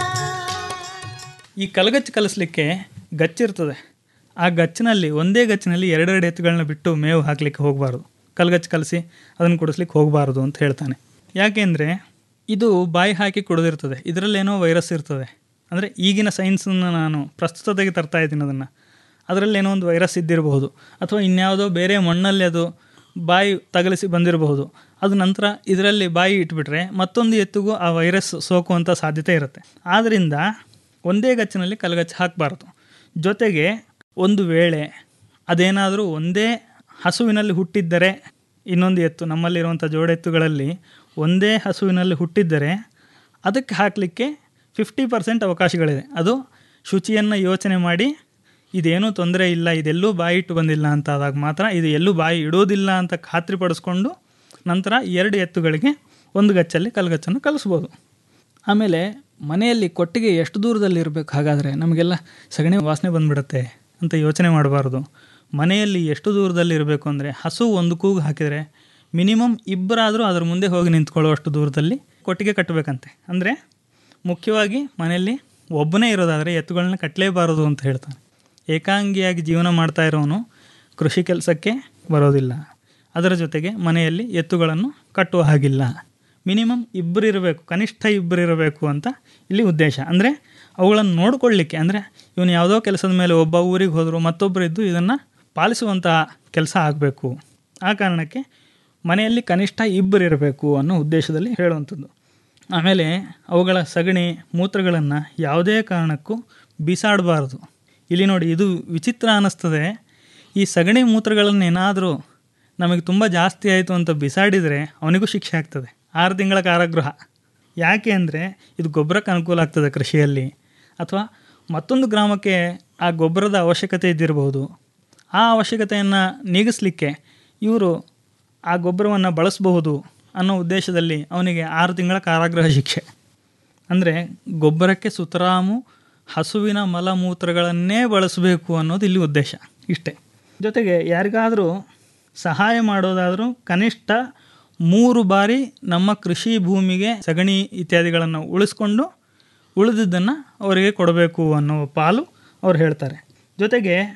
ಈ ಕಲಗಚ್ಚು ಕಲಿಸ್ಲಿಕ್ಕೆ ಗಚ್ಚಿರ್ತದೆ ಆ ಗಚ್ಚಿನಲ್ಲಿ ಒಂದೇ ಗಚ್ಚಿನಲ್ಲಿ ಎರಡೆರಡು ಎತ್ತುಗಳನ್ನ ಬಿಟ್ಟು ಮೇವು ಹಾಕಲಿಕ್ಕೆ ಹೋಗಬಾರ್ದು ಕಲ್ಗಚ್ಚು ಕಲಸಿ ಅದನ್ನು ಕುಡಿಸ್ಲಿಕ್ಕೆ ಹೋಗಬಾರ್ದು ಅಂತ ಹೇಳ್ತಾನೆ ಯಾಕೆಂದರೆ ಇದು ಬಾಯಿ ಹಾಕಿ ಕುಡಿದಿರ್ತದೆ ಇದರಲ್ಲೇನೋ ವೈರಸ್ ಇರ್ತದೆ ಅಂದರೆ ಈಗಿನ ಸೈನ್ಸನ್ನು ನಾನು ಪ್ರಸ್ತುತತೆಗೆ ತರ್ತಾ ಇದ್ದೀನಿ ಅದನ್ನು ಅದರಲ್ಲೇನೋ ಒಂದು ವೈರಸ್ ಇದ್ದಿರಬಹುದು ಅಥವಾ ಇನ್ಯಾವುದೋ ಬೇರೆ ಮಣ್ಣಲ್ಲಿ ಅದು ಬಾಯಿ ತಗಲಿಸಿ ಬಂದಿರಬಹುದು ಅದು ನಂತರ ಇದರಲ್ಲಿ ಬಾಯಿ ಇಟ್ಬಿಟ್ರೆ ಮತ್ತೊಂದು ಎತ್ತಿಗೂ ಆ ವೈರಸ್ ಸೋಕುವಂಥ ಸಾಧ್ಯತೆ ಇರುತ್ತೆ ಆದ್ದರಿಂದ ಒಂದೇ ಗಚ್ಚಿನಲ್ಲಿ ಕಲ್ಗಚ್ಚು ಹಾಕಬಾರ್ದು ಜೊತೆಗೆ ಒಂದು ವೇಳೆ ಅದೇನಾದರೂ ಒಂದೇ ಹಸುವಿನಲ್ಲಿ ಹುಟ್ಟಿದ್ದರೆ ಇನ್ನೊಂದು ಎತ್ತು ನಮ್ಮಲ್ಲಿರುವಂಥ ಜೋಡೆತ್ತುಗಳಲ್ಲಿ ಒಂದೇ ಹಸುವಿನಲ್ಲಿ ಹುಟ್ಟಿದ್ದರೆ ಅದಕ್ಕೆ ಹಾಕಲಿಕ್ಕೆ ಫಿಫ್ಟಿ ಪರ್ಸೆಂಟ್ ಅವಕಾಶಗಳಿದೆ ಅದು ಶುಚಿಯನ್ನು ಯೋಚನೆ ಮಾಡಿ ಇದೇನೂ ತೊಂದರೆ ಇಲ್ಲ ಇದೆಲ್ಲೂ ಬಾಯಿ ಇಟ್ಟು ಬಂದಿಲ್ಲ ಅಂತ ಆದಾಗ ಮಾತ್ರ ಇದು ಎಲ್ಲೂ ಬಾಯಿ ಇಡೋದಿಲ್ಲ ಅಂತ ಖಾತ್ರಿಪಡಿಸ್ಕೊಂಡು ನಂತರ ಎರಡು ಎತ್ತುಗಳಿಗೆ ಒಂದು ಗಚ್ಚಲ್ಲಿ ಕಲ್ಗಚ್ಚನ್ನು ಕಲಿಸ್ಬೋದು ಆಮೇಲೆ ಮನೆಯಲ್ಲಿ ಕೊಟ್ಟಿಗೆ ಎಷ್ಟು ದೂರದಲ್ಲಿ ಇರಬೇಕು ಹಾಗಾದರೆ ನಮಗೆಲ್ಲ ಸಗಣಿ ವಾಸನೆ ಬಂದ್ಬಿಡುತ್ತೆ ಅಂತ ಯೋಚನೆ ಮಾಡಬಾರ್ದು ಮನೆಯಲ್ಲಿ ಎಷ್ಟು ದೂರದಲ್ಲಿ ಇರಬೇಕು ಅಂದರೆ ಹಸು ಒಂದು ಕೂಗು ಹಾಕಿದರೆ ಮಿನಿಮಮ್ ಇಬ್ಬರಾದರೂ ಅದ್ರ ಮುಂದೆ ಹೋಗಿ ನಿಂತ್ಕೊಳ್ಳುವಷ್ಟು ದೂರದಲ್ಲಿ ಕೊಟ್ಟಿಗೆ ಕಟ್ಟಬೇಕಂತೆ ಅಂದರೆ ಮುಖ್ಯವಾಗಿ ಮನೆಯಲ್ಲಿ ಒಬ್ಬನೇ ಇರೋದಾದರೆ ಎತ್ತುಗಳನ್ನ ಕಟ್ಟಲೇಬಾರದು ಅಂತ ಹೇಳ್ತಾನೆ ಏಕಾಂಗಿಯಾಗಿ ಜೀವನ ಮಾಡ್ತಾ ಇರೋನು ಕೃಷಿ ಕೆಲಸಕ್ಕೆ ಬರೋದಿಲ್ಲ ಅದರ ಜೊತೆಗೆ ಮನೆಯಲ್ಲಿ ಎತ್ತುಗಳನ್ನು ಕಟ್ಟುವ ಹಾಗಿಲ್ಲ ಮಿನಿಮಮ್ ಇಬ್ಬರು ಇರಬೇಕು ಕನಿಷ್ಠ ಇಬ್ಬರು ಇರಬೇಕು ಅಂತ ಇಲ್ಲಿ ಉದ್ದೇಶ ಅಂದರೆ ಅವುಗಳನ್ನು ನೋಡ್ಕೊಳ್ಳಿಕ್ಕೆ ಅಂದರೆ ಇವನು ಯಾವುದೋ ಕೆಲಸದ ಮೇಲೆ ಒಬ್ಬ ಊರಿಗೆ ಹೋದರೂ ಮತ್ತೊಬ್ಬರು ಇದ್ದು ಇದನ್ನು ಪಾಲಿಸುವಂತಹ ಕೆಲಸ ಆಗಬೇಕು ಆ ಕಾರಣಕ್ಕೆ ಮನೆಯಲ್ಲಿ ಕನಿಷ್ಠ ಇಬ್ಬರು ಇರಬೇಕು ಅನ್ನೋ ಉದ್ದೇಶದಲ್ಲಿ ಹೇಳುವಂಥದ್ದು ಆಮೇಲೆ ಅವುಗಳ ಸಗಣಿ ಮೂತ್ರಗಳನ್ನು ಯಾವುದೇ ಕಾರಣಕ್ಕೂ ಬಿಸಾಡಬಾರ್ದು ಇಲ್ಲಿ ನೋಡಿ ಇದು ವಿಚಿತ್ರ ಅನ್ನಿಸ್ತದೆ ಈ ಸಗಣಿ ಮೂತ್ರಗಳನ್ನೇನಾದರೂ ನಮಗೆ ತುಂಬ ಜಾಸ್ತಿ ಆಯಿತು ಅಂತ ಬಿಸಾಡಿದರೆ ಅವನಿಗೂ ಶಿಕ್ಷೆ ಆಗ್ತದೆ ಆರು ತಿಂಗಳ ಕಾರಾಗೃಹ ಯಾಕೆ ಅಂದರೆ ಇದು ಗೊಬ್ಬರಕ್ಕೆ ಅನುಕೂಲ ಆಗ್ತದೆ ಕೃಷಿಯಲ್ಲಿ ಅಥವಾ ಮತ್ತೊಂದು ಗ್ರಾಮಕ್ಕೆ ಆ ಗೊಬ್ಬರದ ಅವಶ್ಯಕತೆ ಇದ್ದಿರಬಹುದು ಆ ಅವಶ್ಯಕತೆಯನ್ನು ನೀಗಿಸಲಿಕ್ಕೆ ಇವರು ಆ ಗೊಬ್ಬರವನ್ನು ಬಳಸಬಹುದು ಅನ್ನೋ ಉದ್ದೇಶದಲ್ಲಿ ಅವನಿಗೆ ಆರು ತಿಂಗಳ ಕಾರಾಗೃಹ ಶಿಕ್ಷೆ ಅಂದರೆ ಗೊಬ್ಬರಕ್ಕೆ ಸುತರಾಮು ಹಸುವಿನ ಮಲಮೂತ್ರಗಳನ್ನೇ ಬಳಸಬೇಕು ಅನ್ನೋದು ಇಲ್ಲಿ ಉದ್ದೇಶ ಇಷ್ಟೇ ಜೊತೆಗೆ ಯಾರಿಗಾದರೂ ಸಹಾಯ ಮಾಡೋದಾದರೂ ಕನಿಷ್ಠ ಮೂರು ಬಾರಿ ನಮ್ಮ ಕೃಷಿ ಭೂಮಿಗೆ ಸಗಣಿ ಇತ್ಯಾದಿಗಳನ್ನು ಉಳಿಸ್ಕೊಂಡು ಉಳಿದಿದ್ದನ್ನು ಅವರಿಗೆ ಕೊಡಬೇಕು ಅನ್ನೋ ಪಾಲು ಅವ್ರು ಹೇಳ್ತಾರೆ ಜೊತೆಗೆ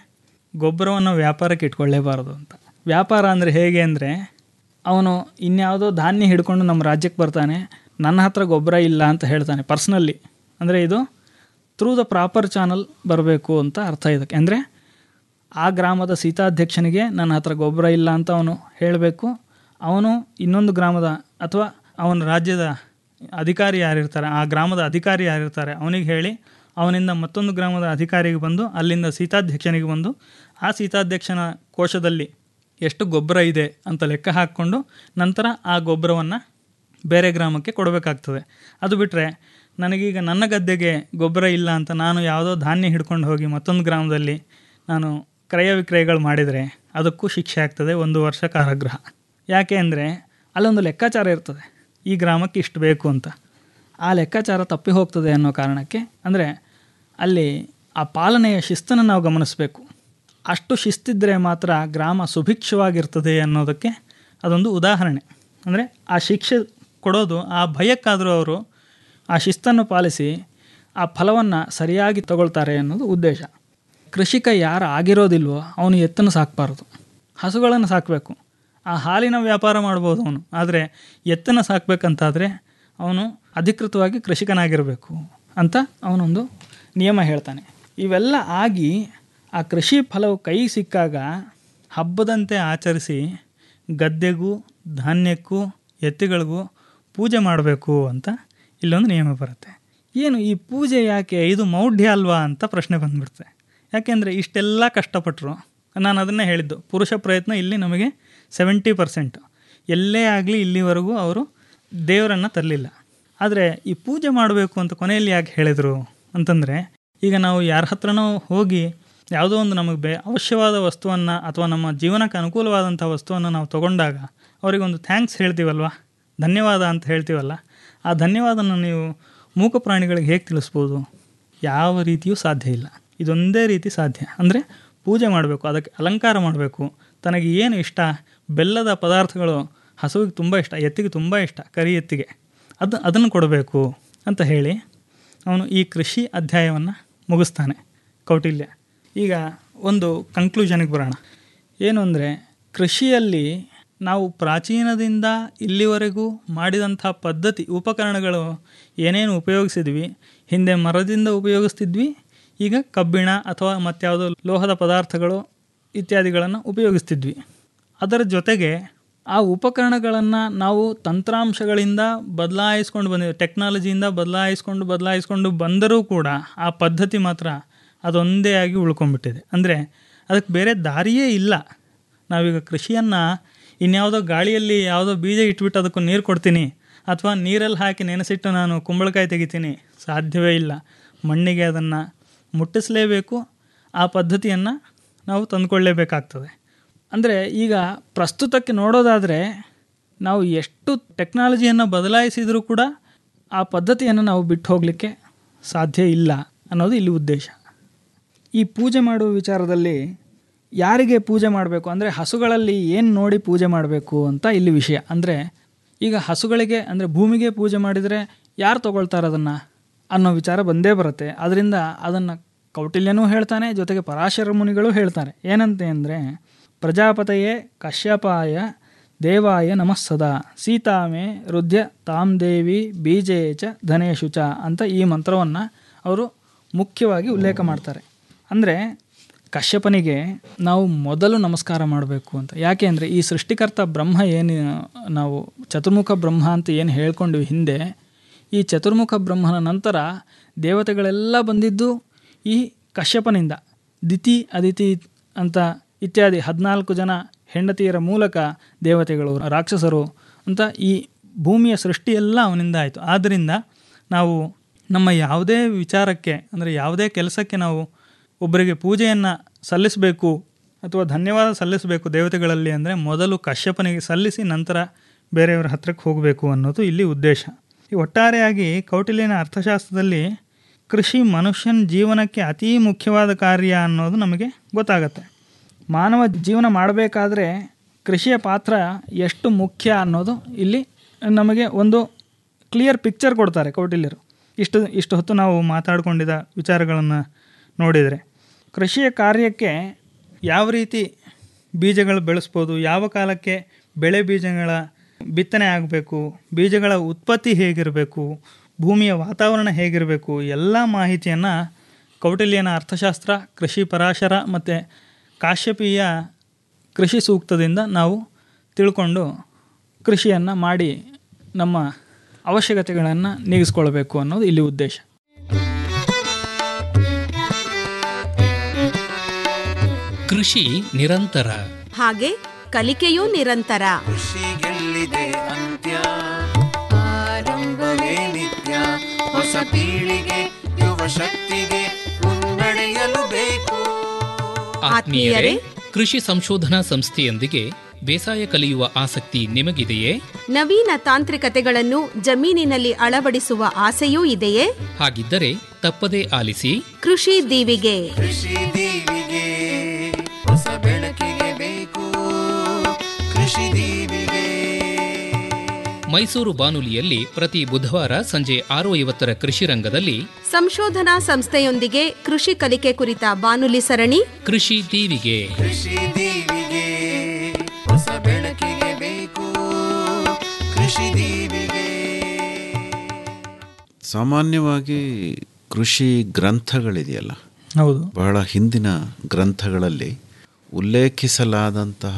ಗೊಬ್ಬರವನ್ನು ವ್ಯಾಪಾರಕ್ಕೆ ಇಟ್ಕೊಳ್ಳೇಬಾರದು ಅಂತ ವ್ಯಾಪಾರ ಅಂದರೆ ಹೇಗೆ ಅಂದರೆ ಅವನು ಇನ್ಯಾವುದೋ ಧಾನ್ಯ ಹಿಡ್ಕೊಂಡು ನಮ್ಮ ರಾಜ್ಯಕ್ಕೆ ಬರ್ತಾನೆ ನನ್ನ ಹತ್ರ ಗೊಬ್ಬರ ಇಲ್ಲ ಅಂತ ಹೇಳ್ತಾನೆ ಪರ್ಸ್ನಲ್ಲಿ ಅಂದರೆ ಇದು ಥ್ರೂ ದ ಪ್ರಾಪರ್ ಚಾನಲ್ ಬರಬೇಕು ಅಂತ ಅರ್ಥ ಇದಕ್ಕೆ ಅಂದರೆ ಆ ಗ್ರಾಮದ ಸೀತಾಧ್ಯಕ್ಷನಿಗೆ ನನ್ನ ಹತ್ರ ಗೊಬ್ಬರ ಇಲ್ಲ ಅಂತ ಅವನು ಹೇಳಬೇಕು ಅವನು ಇನ್ನೊಂದು ಗ್ರಾಮದ ಅಥವಾ ಅವನ ರಾಜ್ಯದ ಅಧಿಕಾರಿ ಯಾರಿರ್ತಾರೆ ಆ ಗ್ರಾಮದ ಅಧಿಕಾರಿ ಯಾರಿರ್ತಾರೆ ಅವನಿಗೆ ಹೇಳಿ ಅವನಿಂದ ಮತ್ತೊಂದು ಗ್ರಾಮದ ಅಧಿಕಾರಿಗೆ ಬಂದು ಅಲ್ಲಿಂದ ಸೀತಾಧ್ಯಕ್ಷನಿಗೆ ಬಂದು ಆ ಸೀತಾಧ್ಯಕ್ಷನ ಕೋಶದಲ್ಲಿ ಎಷ್ಟು ಗೊಬ್ಬರ ಇದೆ ಅಂತ ಲೆಕ್ಕ ಹಾಕ್ಕೊಂಡು ನಂತರ ಆ ಗೊಬ್ಬರವನ್ನು ಬೇರೆ ಗ್ರಾಮಕ್ಕೆ ಕೊಡಬೇಕಾಗ್ತದೆ ಅದು ಬಿಟ್ಟರೆ ನನಗೀಗ ನನ್ನ ಗದ್ದೆಗೆ ಗೊಬ್ಬರ ಇಲ್ಲ ಅಂತ ನಾನು ಯಾವುದೋ ಧಾನ್ಯ ಹಿಡ್ಕೊಂಡು ಹೋಗಿ ಮತ್ತೊಂದು ಗ್ರಾಮದಲ್ಲಿ ನಾನು ಕ್ರಯ ವಿಕ್ರಯಗಳು ಮಾಡಿದರೆ ಅದಕ್ಕೂ ಶಿಕ್ಷೆ ಆಗ್ತದೆ ಒಂದು ವರ್ಷ ಕಾರಾಗೃಹ ಯಾಕೆ ಅಂದರೆ ಅಲ್ಲೊಂದು ಲೆಕ್ಕಾಚಾರ ಇರ್ತದೆ ಈ ಗ್ರಾಮಕ್ಕೆ ಇಷ್ಟು ಬೇಕು ಅಂತ ಆ ಲೆಕ್ಕಾಚಾರ ತಪ್ಪಿ ಹೋಗ್ತದೆ ಅನ್ನೋ ಕಾರಣಕ್ಕೆ ಅಂದರೆ ಅಲ್ಲಿ ಆ ಪಾಲನೆಯ ಶಿಸ್ತನ್ನು ನಾವು ಗಮನಿಸಬೇಕು ಅಷ್ಟು ಶಿಸ್ತಿದ್ದರೆ ಮಾತ್ರ ಗ್ರಾಮ ಸುಭಿಕ್ಷವಾಗಿರ್ತದೆ ಅನ್ನೋದಕ್ಕೆ ಅದೊಂದು ಉದಾಹರಣೆ ಅಂದರೆ ಆ ಶಿಕ್ಷೆ ಕೊಡೋದು ಆ ಭಯಕ್ಕಾದರೂ ಅವರು ಆ ಶಿಸ್ತನ್ನು ಪಾಲಿಸಿ ಆ ಫಲವನ್ನು ಸರಿಯಾಗಿ ತಗೊಳ್ತಾರೆ ಅನ್ನೋದು ಉದ್ದೇಶ ಕೃಷಿಕ ಯಾರು ಆಗಿರೋದಿಲ್ವೋ ಅವನು ಎತ್ತನ್ನು ಸಾಕಬಾರ್ದು ಹಸುಗಳನ್ನು ಸಾಕಬೇಕು ಆ ಹಾಲಿನ ವ್ಯಾಪಾರ ಮಾಡ್ಬೋದು ಅವನು ಆದರೆ ಎತ್ತನ್ನು ಸಾಕಬೇಕಂತಾದರೆ ಅವನು ಅಧಿಕೃತವಾಗಿ ಕೃಷಿಕನಾಗಿರಬೇಕು ಅಂತ ಅವನೊಂದು ನಿಯಮ ಹೇಳ್ತಾನೆ ಇವೆಲ್ಲ ಆಗಿ ಆ ಕೃಷಿ ಫಲವು ಕೈ ಸಿಕ್ಕಾಗ ಹಬ್ಬದಂತೆ ಆಚರಿಸಿ ಗದ್ದೆಗೂ ಧಾನ್ಯಕ್ಕೂ ಎತ್ತುಗಳಿಗೂ ಪೂಜೆ ಮಾಡಬೇಕು ಅಂತ ಇಲ್ಲೊಂದು ನಿಯಮ ಬರುತ್ತೆ ಏನು ಈ ಪೂಜೆ ಯಾಕೆ ಇದು ಮೌಢ್ಯ ಅಲ್ವಾ ಅಂತ ಪ್ರಶ್ನೆ ಬಂದ್ಬಿಡುತ್ತೆ ಯಾಕೆಂದರೆ ಇಷ್ಟೆಲ್ಲ ಕಷ್ಟಪಟ್ಟರು ನಾನು ಅದನ್ನೇ ಹೇಳಿದ್ದು ಪುರುಷ ಪ್ರಯತ್ನ ಇಲ್ಲಿ ನಮಗೆ ಸೆವೆಂಟಿ ಪರ್ಸೆಂಟ್ ಎಲ್ಲೇ ಆಗಲಿ ಇಲ್ಲಿವರೆಗೂ ಅವರು ದೇವರನ್ನು ತರಲಿಲ್ಲ ಆದರೆ ಈ ಪೂಜೆ ಮಾಡಬೇಕು ಅಂತ ಕೊನೆಯಲ್ಲಿ ಯಾಕೆ ಹೇಳಿದರು ಅಂತಂದರೆ ಈಗ ನಾವು ಯಾರ ಹತ್ರನೋ ಹೋಗಿ ಯಾವುದೋ ಒಂದು ನಮಗೆ ಬೇ ಅವಶ್ಯವಾದ ವಸ್ತುವನ್ನು ಅಥವಾ ನಮ್ಮ ಜೀವನಕ್ಕೆ ಅನುಕೂಲವಾದಂಥ ವಸ್ತುವನ್ನು ನಾವು ತಗೊಂಡಾಗ ಅವರಿಗೊಂದು ಥ್ಯಾಂಕ್ಸ್ ಹೇಳ್ತೀವಲ್ವ ಧನ್ಯವಾದ ಅಂತ ಹೇಳ್ತೀವಲ್ಲ ಆ ಧನ್ಯವಾದನ ನೀವು ಮೂಕ ಪ್ರಾಣಿಗಳಿಗೆ ಹೇಗೆ ತಿಳಿಸ್ಬೋದು ಯಾವ ರೀತಿಯೂ ಸಾಧ್ಯ ಇಲ್ಲ ಇದೊಂದೇ ರೀತಿ ಸಾಧ್ಯ ಅಂದರೆ ಪೂಜೆ ಮಾಡಬೇಕು ಅದಕ್ಕೆ ಅಲಂಕಾರ ಮಾಡಬೇಕು ತನಗೆ ಏನು ಇಷ್ಟ ಬೆಲ್ಲದ ಪದಾರ್ಥಗಳು ಹಸುವಿಗೆ ತುಂಬ ಇಷ್ಟ ಎತ್ತಿಗೆ ತುಂಬ ಇಷ್ಟ ಕರಿ ಎತ್ತಿಗೆ ಅದು ಅದನ್ನು ಕೊಡಬೇಕು ಅಂತ ಹೇಳಿ ಅವನು ಈ ಕೃಷಿ ಅಧ್ಯಾಯವನ್ನು ಮುಗಿಸ್ತಾನೆ ಕೌಟಿಲ್ಯ ಈಗ ಒಂದು ಕನ್ಕ್ಲೂಷನ್ಗೆ ಬರೋಣ ಏನು ಅಂದರೆ ಕೃಷಿಯಲ್ಲಿ ನಾವು ಪ್ರಾಚೀನದಿಂದ ಇಲ್ಲಿವರೆಗೂ ಮಾಡಿದಂಥ ಪದ್ಧತಿ ಉಪಕರಣಗಳು ಏನೇನು ಉಪಯೋಗಿಸಿದ್ವಿ ಹಿಂದೆ ಮರದಿಂದ ಉಪಯೋಗಿಸ್ತಿದ್ವಿ ಈಗ ಕಬ್ಬಿಣ ಅಥವಾ ಮತ್ಯಾವುದೋ ಲೋಹದ ಪದಾರ್ಥಗಳು ಇತ್ಯಾದಿಗಳನ್ನು ಉಪಯೋಗಿಸ್ತಿದ್ವಿ ಅದರ ಜೊತೆಗೆ ಆ ಉಪಕರಣಗಳನ್ನು ನಾವು ತಂತ್ರಾಂಶಗಳಿಂದ ಬದಲಾಯಿಸ್ಕೊಂಡು ಬಂದಿದ್ದೀವಿ ಟೆಕ್ನಾಲಜಿಯಿಂದ ಬದಲಾಯಿಸ್ಕೊಂಡು ಬದಲಾಯಿಸ್ಕೊಂಡು ಬಂದರೂ ಕೂಡ ಆ ಪದ್ಧತಿ ಮಾತ್ರ ಅದೊಂದೇ ಆಗಿ ಉಳ್ಕೊಂಡ್ಬಿಟ್ಟಿದೆ ಅಂದರೆ ಅದಕ್ಕೆ ಬೇರೆ ದಾರಿಯೇ ಇಲ್ಲ ನಾವೀಗ ಕೃಷಿಯನ್ನು ಇನ್ಯಾವುದೋ ಗಾಳಿಯಲ್ಲಿ ಯಾವುದೋ ಬೀಜ ಇಟ್ಬಿಟ್ಟು ಅದಕ್ಕೆ ನೀರು ಕೊಡ್ತೀನಿ ಅಥವಾ ನೀರಲ್ಲಿ ಹಾಕಿ ನೆನೆಸಿಟ್ಟು ನಾನು ಕುಂಬಳಕಾಯಿ ತೆಗಿತೀನಿ ಸಾಧ್ಯವೇ ಇಲ್ಲ ಮಣ್ಣಿಗೆ ಅದನ್ನು ಮುಟ್ಟಿಸಲೇಬೇಕು ಆ ಪದ್ಧತಿಯನ್ನು ನಾವು ತಂದುಕೊಳ್ಳೇಬೇಕಾಗ್ತದೆ ಅಂದರೆ ಈಗ ಪ್ರಸ್ತುತಕ್ಕೆ ನೋಡೋದಾದರೆ ನಾವು ಎಷ್ಟು ಟೆಕ್ನಾಲಜಿಯನ್ನು ಬದಲಾಯಿಸಿದರೂ ಕೂಡ ಆ ಪದ್ಧತಿಯನ್ನು ನಾವು ಬಿಟ್ಟು ಹೋಗಲಿಕ್ಕೆ ಸಾಧ್ಯ ಇಲ್ಲ ಅನ್ನೋದು ಇಲ್ಲಿ ಉದ್ದೇಶ ಈ ಪೂಜೆ ಮಾಡುವ ವಿಚಾರದಲ್ಲಿ ಯಾರಿಗೆ ಪೂಜೆ ಮಾಡಬೇಕು ಅಂದರೆ ಹಸುಗಳಲ್ಲಿ ಏನು ನೋಡಿ ಪೂಜೆ ಮಾಡಬೇಕು ಅಂತ ಇಲ್ಲಿ ವಿಷಯ ಅಂದರೆ ಈಗ ಹಸುಗಳಿಗೆ ಅಂದರೆ ಭೂಮಿಗೆ ಪೂಜೆ ಮಾಡಿದರೆ ಯಾರು ತಗೊಳ್ತಾರೆ ಅದನ್ನು ಅನ್ನೋ ವಿಚಾರ ಬಂದೇ ಬರುತ್ತೆ ಅದರಿಂದ ಅದನ್ನು ಕೌಟಿಲ್ಯನೂ ಹೇಳ್ತಾನೆ ಜೊತೆಗೆ ಪರಾಶರ ಮುನಿಗಳು ಹೇಳ್ತಾರೆ ಏನಂತೆ ಅಂದರೆ ಪ್ರಜಾಪತಯೇ ಕಶ್ಯಪಾಯ ದೇವಾಯ ನಮಃ ಸದಾ ಸೀತಾಮೆ ರುದ್ಯ ತಾಮ್ ದೇವಿ ಬೀಜೇ ಚ ಧನೇಶು ಚ ಅಂತ ಈ ಮಂತ್ರವನ್ನು ಅವರು ಮುಖ್ಯವಾಗಿ ಉಲ್ಲೇಖ ಮಾಡ್ತಾರೆ ಅಂದರೆ ಕಶ್ಯಪನಿಗೆ ನಾವು ಮೊದಲು ನಮಸ್ಕಾರ ಮಾಡಬೇಕು ಅಂತ ಯಾಕೆ ಅಂದರೆ ಈ ಸೃಷ್ಟಿಕರ್ತ ಬ್ರಹ್ಮ ಏನು ನಾವು ಚತುರ್ಮುಖ ಬ್ರಹ್ಮ ಅಂತ ಏನು ಹೇಳ್ಕೊಂಡ್ವಿ ಹಿಂದೆ ಈ ಚತುರ್ಮುಖ ಬ್ರಹ್ಮನ ನಂತರ ದೇವತೆಗಳೆಲ್ಲ ಬಂದಿದ್ದು ಈ ಕಶ್ಯಪನಿಂದ ದಿತಿ ಅದಿತಿ ಅಂತ ಇತ್ಯಾದಿ ಹದಿನಾಲ್ಕು ಜನ ಹೆಂಡತಿಯರ ಮೂಲಕ ದೇವತೆಗಳು ರಾಕ್ಷಸರು ಅಂತ ಈ ಭೂಮಿಯ ಸೃಷ್ಟಿಯೆಲ್ಲ ಅವನಿಂದ ಆಯಿತು ಆದ್ದರಿಂದ ನಾವು ನಮ್ಮ ಯಾವುದೇ ವಿಚಾರಕ್ಕೆ ಅಂದರೆ ಯಾವುದೇ ಕೆಲಸಕ್ಕೆ ನಾವು ಒಬ್ಬರಿಗೆ ಪೂಜೆಯನ್ನು ಸಲ್ಲಿಸಬೇಕು ಅಥವಾ ಧನ್ಯವಾದ ಸಲ್ಲಿಸಬೇಕು ದೇವತೆಗಳಲ್ಲಿ ಅಂದರೆ ಮೊದಲು ಕಶ್ಯಪನಿಗೆ ಸಲ್ಲಿಸಿ ನಂತರ ಬೇರೆಯವರ ಹತ್ರಕ್ಕೆ ಹೋಗಬೇಕು ಅನ್ನೋದು ಇಲ್ಲಿ ಉದ್ದೇಶ ಈ ಒಟ್ಟಾರೆಯಾಗಿ ಕೌಟಿಲ್ಯನ ಅರ್ಥಶಾಸ್ತ್ರದಲ್ಲಿ ಕೃಷಿ ಮನುಷ್ಯನ ಜೀವನಕ್ಕೆ ಅತೀ ಮುಖ್ಯವಾದ ಕಾರ್ಯ ಅನ್ನೋದು ನಮಗೆ ಗೊತ್ತಾಗತ್ತೆ ಮಾನವ ಜೀವನ ಮಾಡಬೇಕಾದ್ರೆ ಕೃಷಿಯ ಪಾತ್ರ ಎಷ್ಟು ಮುಖ್ಯ ಅನ್ನೋದು ಇಲ್ಲಿ ನಮಗೆ ಒಂದು ಕ್ಲಿಯರ್ ಪಿಕ್ಚರ್ ಕೊಡ್ತಾರೆ ಕೌಟಿಲ್ಯರು ಇಷ್ಟು ಇಷ್ಟು ಹೊತ್ತು ನಾವು ಮಾತಾಡಿಕೊಂಡಿದ್ದ ವಿಚಾರಗಳನ್ನು ನೋಡಿದರೆ ಕೃಷಿಯ ಕಾರ್ಯಕ್ಕೆ ಯಾವ ರೀತಿ ಬೀಜಗಳು ಬೆಳೆಸ್ಬೋದು ಯಾವ ಕಾಲಕ್ಕೆ ಬೆಳೆ ಬೀಜಗಳ ಬಿತ್ತನೆ ಆಗಬೇಕು ಬೀಜಗಳ ಉತ್ಪತ್ತಿ ಹೇಗಿರಬೇಕು ಭೂಮಿಯ ವಾತಾವರಣ ಹೇಗಿರಬೇಕು ಎಲ್ಲ ಮಾಹಿತಿಯನ್ನು ಕೌಟಿಲ್ಯನ ಅರ್ಥಶಾಸ್ತ್ರ ಕೃಷಿ ಪರಾಶರ ಮತ್ತು ಕಾಶ್ಯಪೀಯ ಕೃಷಿ ಸೂಕ್ತದಿಂದ ನಾವು ತಿಳ್ಕೊಂಡು ಕೃಷಿಯನ್ನು ಮಾಡಿ ನಮ್ಮ ಅವಶ್ಯಕತೆಗಳನ್ನು ನೀಗಿಸ್ಕೊಳ್ಬೇಕು ಅನ್ನೋದು ಇಲ್ಲಿ ಉದ್ದೇಶ ಕೃಷಿ ನಿರಂತರ ಹಾಗೆ ಕಲಿಕೆಯೂ ನಿರಂತರ ಕೃಷಿಗೆಲ್ಲಿದೆ ಅಂತ್ಯ ಆರಂಭವೇ ನಿತ್ಯ ಹೊಸ ಪೀಳಿಗೆ ಯುವ ಶಕ್ತಿಗೆ ಮುನ್ನಡೆಯಲು ಬೇಕು ಆತ್ಮೀಯರೇ ಕೃಷಿ ಸಂಶೋಧನಾ ಸಂಸ್ಥೆಯೊಂದಿಗೆ ಬೇಸಾಯ ಕಲಿಯುವ ಆಸಕ್ತಿ ನಿಮಗಿದೆಯೇ ನವೀನ ತಾಂತ್ರಿಕತೆಗಳನ್ನು ಜಮೀನಿನಲ್ಲಿ ಅಳವಡಿಸುವ ಆಸೆಯೂ ಇದೆಯೇ ಹಾಗಿದ್ದರೆ ತಪ್ಪದೇ ಆಲಿಸಿ ಕೃಷಿ ದೀವಿಗೆ ಕೃಷಿ ದೀವಿಗೆ ಹೊಸ ಬೆಳಕಿಗೆ ಬೇಕು ಕೃಷಿ ದೀವಿಗೆ ಮೈಸೂರು ಬಾನುಲಿಯಲ್ಲಿ ಪ್ರತಿ ಬುಧವಾರ ಸಂಜೆ ಆರು ಐವತ್ತರ ಕೃಷಿ ರಂಗದಲ್ಲಿ ಸಂಶೋಧನಾ ಸಂಸ್ಥೆಯೊಂದಿಗೆ ಕೃಷಿ ಕಲಿಕೆ ಕುರಿತ ಬಾನುಲಿ ಸರಣಿ ಕೃಷಿ ದೀವಿಗೆ ಕೃಷಿ ದೀವಿಗೆ ಹೊಸ ಬೆಳಕಿಗೆ ಬೇಕು ಕೃಷಿ ದೀವಿಗೆ ಸಾಮಾನ್ಯವಾಗಿ ಕೃಷಿ ಗ್ರಂಥಗಳಿದೆಯಲ್ಲ ಹೌದು ಬಹಳ ಹಿಂದಿನ ಗ್ರಂಥಗಳಲ್ಲಿ ಉಲ್ಲೇಖಿಸಲಾದಂತಹ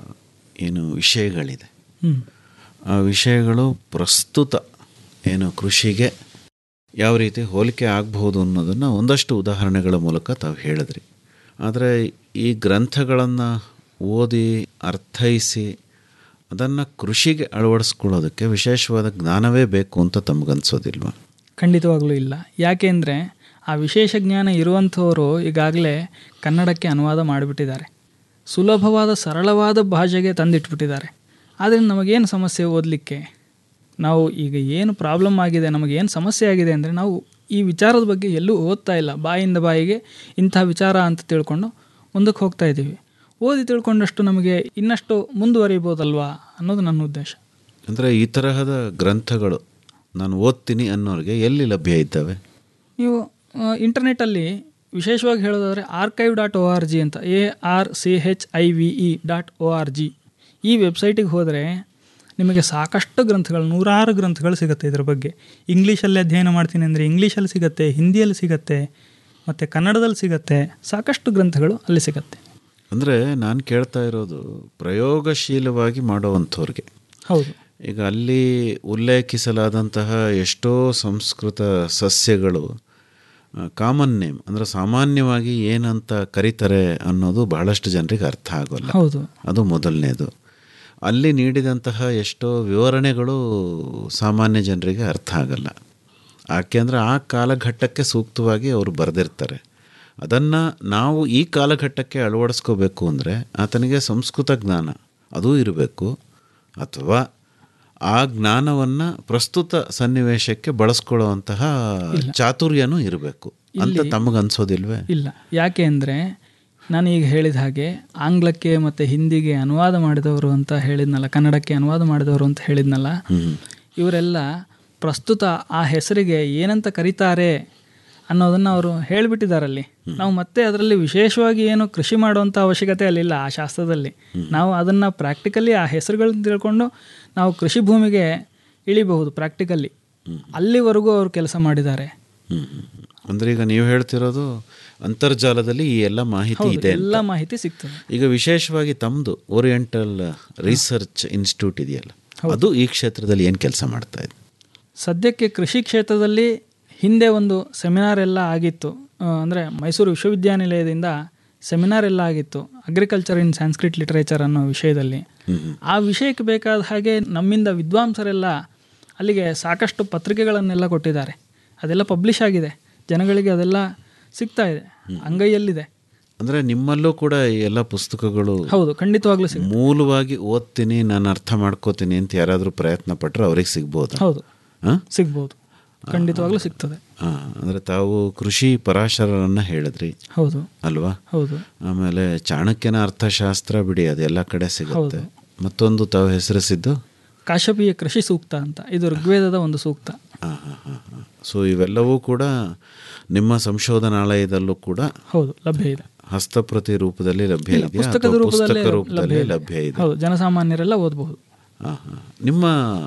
ಏನು ವಿಷಯಗಳಿದೆ ಹ್ಞೂ ಆ ವಿಷಯಗಳು ಪ್ರಸ್ತುತ ಏನು ಕೃಷಿಗೆ ಯಾವ ರೀತಿ ಹೋಲಿಕೆ ಆಗಬಹುದು ಅನ್ನೋದನ್ನು ಒಂದಷ್ಟು ಉದಾಹರಣೆಗಳ ಮೂಲಕ ತಾವು ಹೇಳಿದ್ರಿ ಆದರೆ ಈ ಗ್ರಂಥಗಳನ್ನು ಓದಿ ಅರ್ಥೈಸಿ ಅದನ್ನು ಕೃಷಿಗೆ ಅಳವಡಿಸ್ಕೊಳ್ಳೋದಕ್ಕೆ ವಿಶೇಷವಾದ ಜ್ಞಾನವೇ ಬೇಕು ಅಂತ ತಮಗನ್ಸೋದಿಲ್ವಾ ಖಂಡಿತವಾಗ್ಲೂ ಇಲ್ಲ ಯಾಕೆಂದರೆ ಆ ವಿಶೇಷ ಜ್ಞಾನ ಇರುವಂಥವರು ಈಗಾಗಲೇ ಕನ್ನಡಕ್ಕೆ ಅನುವಾದ ಮಾಡಿಬಿಟ್ಟಿದ್ದಾರೆ ಸುಲಭವಾದ ಸರಳವಾದ ಭಾಷೆಗೆ ತಂದಿಟ್ಬಿಟ್ಟಿದ್ದಾರೆ ಆದರೆ ನಮಗೇನು ಸಮಸ್ಯೆ ಓದಲಿಕ್ಕೆ ನಾವು ಈಗ ಏನು ಪ್ರಾಬ್ಲಮ್ ಆಗಿದೆ ನಮಗೇನು ಸಮಸ್ಯೆ ಆಗಿದೆ ಅಂದರೆ ನಾವು ಈ ವಿಚಾರದ ಬಗ್ಗೆ ಎಲ್ಲೂ ಓದ್ತಾ ಇಲ್ಲ ಬಾಯಿಂದ ಬಾಯಿಗೆ ಇಂಥ ವಿಚಾರ ಅಂತ ತಿಳ್ಕೊಂಡು ಮುಂದಕ್ಕೆ ಹೋಗ್ತಾ ಇದ್ದೀವಿ ಓದಿ ತಿಳ್ಕೊಂಡಷ್ಟು ನಮಗೆ ಇನ್ನಷ್ಟು ಮುಂದುವರಿಬೋದಲ್ವಾ ಅನ್ನೋದು ನನ್ನ ಉದ್ದೇಶ ಅಂದರೆ ಈ ತರಹದ ಗ್ರಂಥಗಳು ನಾನು ಓದ್ತೀನಿ ಅನ್ನೋರಿಗೆ ಎಲ್ಲಿ ಲಭ್ಯ ಇದ್ದಾವೆ ನೀವು ಆ, ಇಂಟರ್ನೆಟ್ಟಲ್ಲಿ ವಿಶೇಷವಾಗಿ ಹೇಳೋದಾದರೆ archive dot O R G ಅಂತ A R C H I V E dot O R G ಈ ವೆಬ್ಸೈಟಿಗೆ ಹೋದರೆ ನಿಮಗೆ ಸಾಕಷ್ಟು ಗ್ರಂಥಗಳು ನೂರಾರು ಗ್ರಂಥಗಳು ಸಿಗುತ್ತೆ ಇದ್ರ ಬಗ್ಗೆ ಇಂಗ್ಲೀಷಲ್ಲಿ ಅಧ್ಯಯನ ಮಾಡ್ತೀನಿ ಅಂದರೆ ಇಂಗ್ಲೀಷಲ್ಲಿ ಸಿಗುತ್ತೆ ಹಿಂದಿಯಲ್ಲಿ ಸಿಗುತ್ತೆ ಮತ್ತು ಕನ್ನಡದಲ್ಲಿ ಸಿಗುತ್ತೆ ಸಾಕಷ್ಟು ಗ್ರಂಥಗಳು ಅಲ್ಲಿ ಸಿಗುತ್ತೆ ಅಂದರೆ ನಾನು ಕೇಳ್ತಾ ಇರೋದು ಪ್ರಯೋಗಶೀಲವಾಗಿ ಮಾಡೋವಂಥವ್ರಿಗೆ ಹೌದು ಈಗ ಅಲ್ಲಿ ಉಲ್ಲೇಖಿಸಲಾದಂತಹ ಎಷ್ಟೋ ಸಂಸ್ಕೃತ ಸಸ್ಯಗಳು ಕಾಮನ್ ನೇಮ್ ಅಂದರೆ ಸಾಮಾನ್ಯವಾಗಿ ಏನಂತ ಕರೀತಾರೆ ಅನ್ನೋದು ಬಹಳಷ್ಟು ಜನರಿಗೆ ಅರ್ಥ ಆಗೋಲ್ಲ ಹೌದು ಅದು ಮೊದಲನೇದು ಅಲ್ಲಿ ನೀಡಿದಂತಹ ಎಷ್ಟೋ ವಿವರಣೆಗಳು ಸಾಮಾನ್ಯ ಜನರಿಗೆ ಅರ್ಥ ಆಗಲ್ಲ ಯಾಕೆಂದರೆ ಆ ಕಾಲಘಟ್ಟಕ್ಕೆ ಸೂಕ್ತವಾಗಿ ಅವರು ಬರೆದಿರ್ತಾರೆ ಅದನ್ನು ನಾವು ಈ ಕಾಲಘಟ್ಟಕ್ಕೆ ಅಳವಡಿಸ್ಕೋಬೇಕು ಅಂದರೆ ಆತನಿಗೆ ಸಂಸ್ಕೃತ ಜ್ಞಾನ ಅದೂ ಇರಬೇಕು ಅಥವಾ ಆ ಜ್ಞಾನವನ್ನು ಪ್ರಸ್ತುತ ಸನ್ನಿವೇಶಕ್ಕೆ ಬಳಸ್ಕೊಳ್ಳುವಂತಹ ಚಾತುರ್ಯನೂ ಇರಬೇಕು ಅಂತ ತಮಗನ್ಸೋದಿಲ್ವೇ ಇಲ್ಲ ಯಾಕೆ ಅಂದರೆ ನಾನು ಈಗ ಹೇಳಿದ ಹಾಗೆ ಆಂಗ್ಲಕ್ಕೆ ಮತ್ತು ಹಿಂದಿಗೆ ಅನುವಾದ ಮಾಡಿದವರು ಅಂತ ಹೇಳಿದ್ನಲ್ಲ ಕನ್ನಡಕ್ಕೆ ಅನುವಾದ ಮಾಡಿದವರು ಅಂತ ಹೇಳಿದ್ನಲ್ಲ ಇವರೆಲ್ಲ ಪ್ರಸ್ತುತ ಆ ಹೆಸರಿಗೆ ಏನಂತ ಕರೀತಾರೆ ಅನ್ನೋದನ್ನು ಅವರು ಹೇಳಿಬಿಟ್ಟಿದ್ದಾರಲ್ಲಿ ನಾವು ಮತ್ತೆ ಅದರಲ್ಲಿ ವಿಶೇಷವಾಗಿ ಏನು ಕೃಷಿ ಮಾಡುವಂಥ ಅವಶ್ಯಕತೆ ಅಲ್ಲಿಲ್ಲ ಆ ಶಾಸ್ತ್ರದಲ್ಲಿ ನಾವು ಅದನ್ನು ಪ್ರಾಕ್ಟಿಕಲಿ ಆ ಹೆಸರುಗಳನ್ನ ತಿಳ್ಕೊಂಡು ನಾವು ಕೃಷಿ ಭೂಮಿಗೆ ಇಳಿಬಹುದು ಪ್ರಾಕ್ಟಿಕಲಿ ಅಲ್ಲಿವರೆಗೂ ಅವರು ಕೆಲಸ ಮಾಡಿದ್ದಾರೆ ಹ್ಮ್, ಹ್ಮ್, ಹ್ಮ್. ಅಂದ್ರೆ ಈಗ ನೀವು ಹೇಳ್ತಿರೋದು ಅಂತರ್ಜಾಲದಲ್ಲಿ ಈ ಎಲ್ಲ ಮಾಹಿತಿ ಇದೆ ಅಂತ. ಎಲ್ಲ ಮಾಹಿತಿ ಸಿಗ್ತದೆ ಈಗ ವಿಶೇಷವಾಗಿ ತಮ್ಮದು ಓರಿಯೆಂಟಲ್ ರಿಸರ್ಚ್ ಇನ್ಸ್ಟಿಟ್ಯೂಟ್ ಇದೆಯಲ್ಲ ಅದು ಈ ಕ್ಷೇತ್ರದಲ್ಲಿ ಏನು ಕೆಲಸ ಮಾಡ್ತಾ ಇದೆ ಸದ್ಯಕ್ಕೆ ಕೃಷಿ ಕ್ಷೇತ್ರದಲ್ಲಿ ಹಿಂದೆ ಒಂದು ಸೆಮಿನಾರ್ ಎಲ್ಲ ಆಗಿತ್ತು ಅಂದರೆ ಮೈಸೂರು ವಿಶ್ವವಿದ್ಯಾನಿಲಯದಿಂದ ಸೆಮಿನಾರ್ ಎಲ್ಲ ಆಗಿತ್ತು ಅಗ್ರಿಕಲ್ಚರ್ ಇನ್ ಸ್ಯಾನ್ಸ್ಕ್ರಿಟ್ ಲಿಟರೇಚರ್ ಅನ್ನೋ ವಿಷಯದಲ್ಲಿ ಆ ವಿಷಯಕ್ಕೆ ಬೇಕಾದ ಹಾಗೆ ನಮ್ಮಿಂದ ವಿದ್ವಾಂಸರೆಲ್ಲ ಅಲ್ಲಿಗೆ ಸಾಕಷ್ಟು ಪತ್ರಿಕೆಗಳನ್ನೆಲ್ಲ ಕೊಟ್ಟಿದ್ದಾರೆ ಅದೆಲ್ಲ ಪಬ್ಲಿಷ್ ಆಗಿದೆ ಜನಗಳಿಗೆ ಅದೆಲ್ಲ ಸಿಗ್ತಾ ಇದೆ ಅಂಗೈಯಲ್ಲಿದೆ ಅಂದ್ರೆ ನಿಮ್ಮಲ್ಲೂ ಕೂಡ ಈ ಎಲ್ಲ ಪುಸ್ತಕಗಳು ಹೌದು ಖಂಡಿತವಾಗ್ಲೂ ಸಿಗುತ್ತೆ ಮೂಲವಾಗಿ ಓದ್ತೀನಿ ನಾನು ಅರ್ಥ ಮಾಡ್ಕೋತೀನಿ ಅಂತ ಯಾರಾದರೂ ಪ್ರಯತ್ನ ಪಟ್ಟರೆ ಅವ್ರಿಗೆ ಸಿಗ್ಬೋದಾ ಹೌದು ಹಾಂ ಸಿಗ್ಬೋದು ಖಂಡಿತವಾಗ್ಲೂ ಸಿಗ್ತದೆ ಅಂದರೆ ತಾವು ಕೃಷಿ ಪರಾಶರರನ್ನ ಹೇಳಿದ್ರಿ ಹೌದು ಅಲ್ವಾ ಹೌದು ಆಮೇಲೆ ಚಾಣಕ್ಯನ ಅರ್ಥಶಾಸ್ತ್ರ ಬಿಡಿ ಅದೆಲ್ಲ ಕಡೆ ಸಿಗುತ್ತೆ ಮತ್ತೊಂದು ತಾವು ಹೆಸರಿಸಿದ್ದು ಕಾಶ್ಯಪೀಯ ಕೃಷಿ ಸೂಕ್ತ ಅಂತ ಇದು ಋಗ್ವೇದದ ಒಂದು ಸೂಕ್ತ ಹಾಂ ಹಾಂ ಹಾಂ ಹಾಂ ಸೊ ಇವೆಲ್ಲವೂ ಕೂಡ ನಿಮ್ಮ ಸಂಶೋಧನಾಲಯದಲ್ಲೂ ಕೂಡ ಹೌದು ಲಭ್ಯ ಇದೆ ಹಸ್ತಪ್ರತಿ ರೂಪದಲ್ಲಿ ಲಭ್ಯ ಇಲ್ಲ, ಇದೆಯಾ ಪುಸ್ತಕದ ಅಥವಾ ರೂಪದಲ್ಲೇ ಪುಸ್ತಕ ರೂಪದಲ್ಲಿ ಲಭ್ಯ ಇದೆ. ಲಭ್ಯ ಇದೆ ಹೌದು ಜನಸಾಮಾನ್ಯರೆಲ್ಲ ಓದಬಹುದು ಆ, ಹಾ. ನಿಮ್ಮ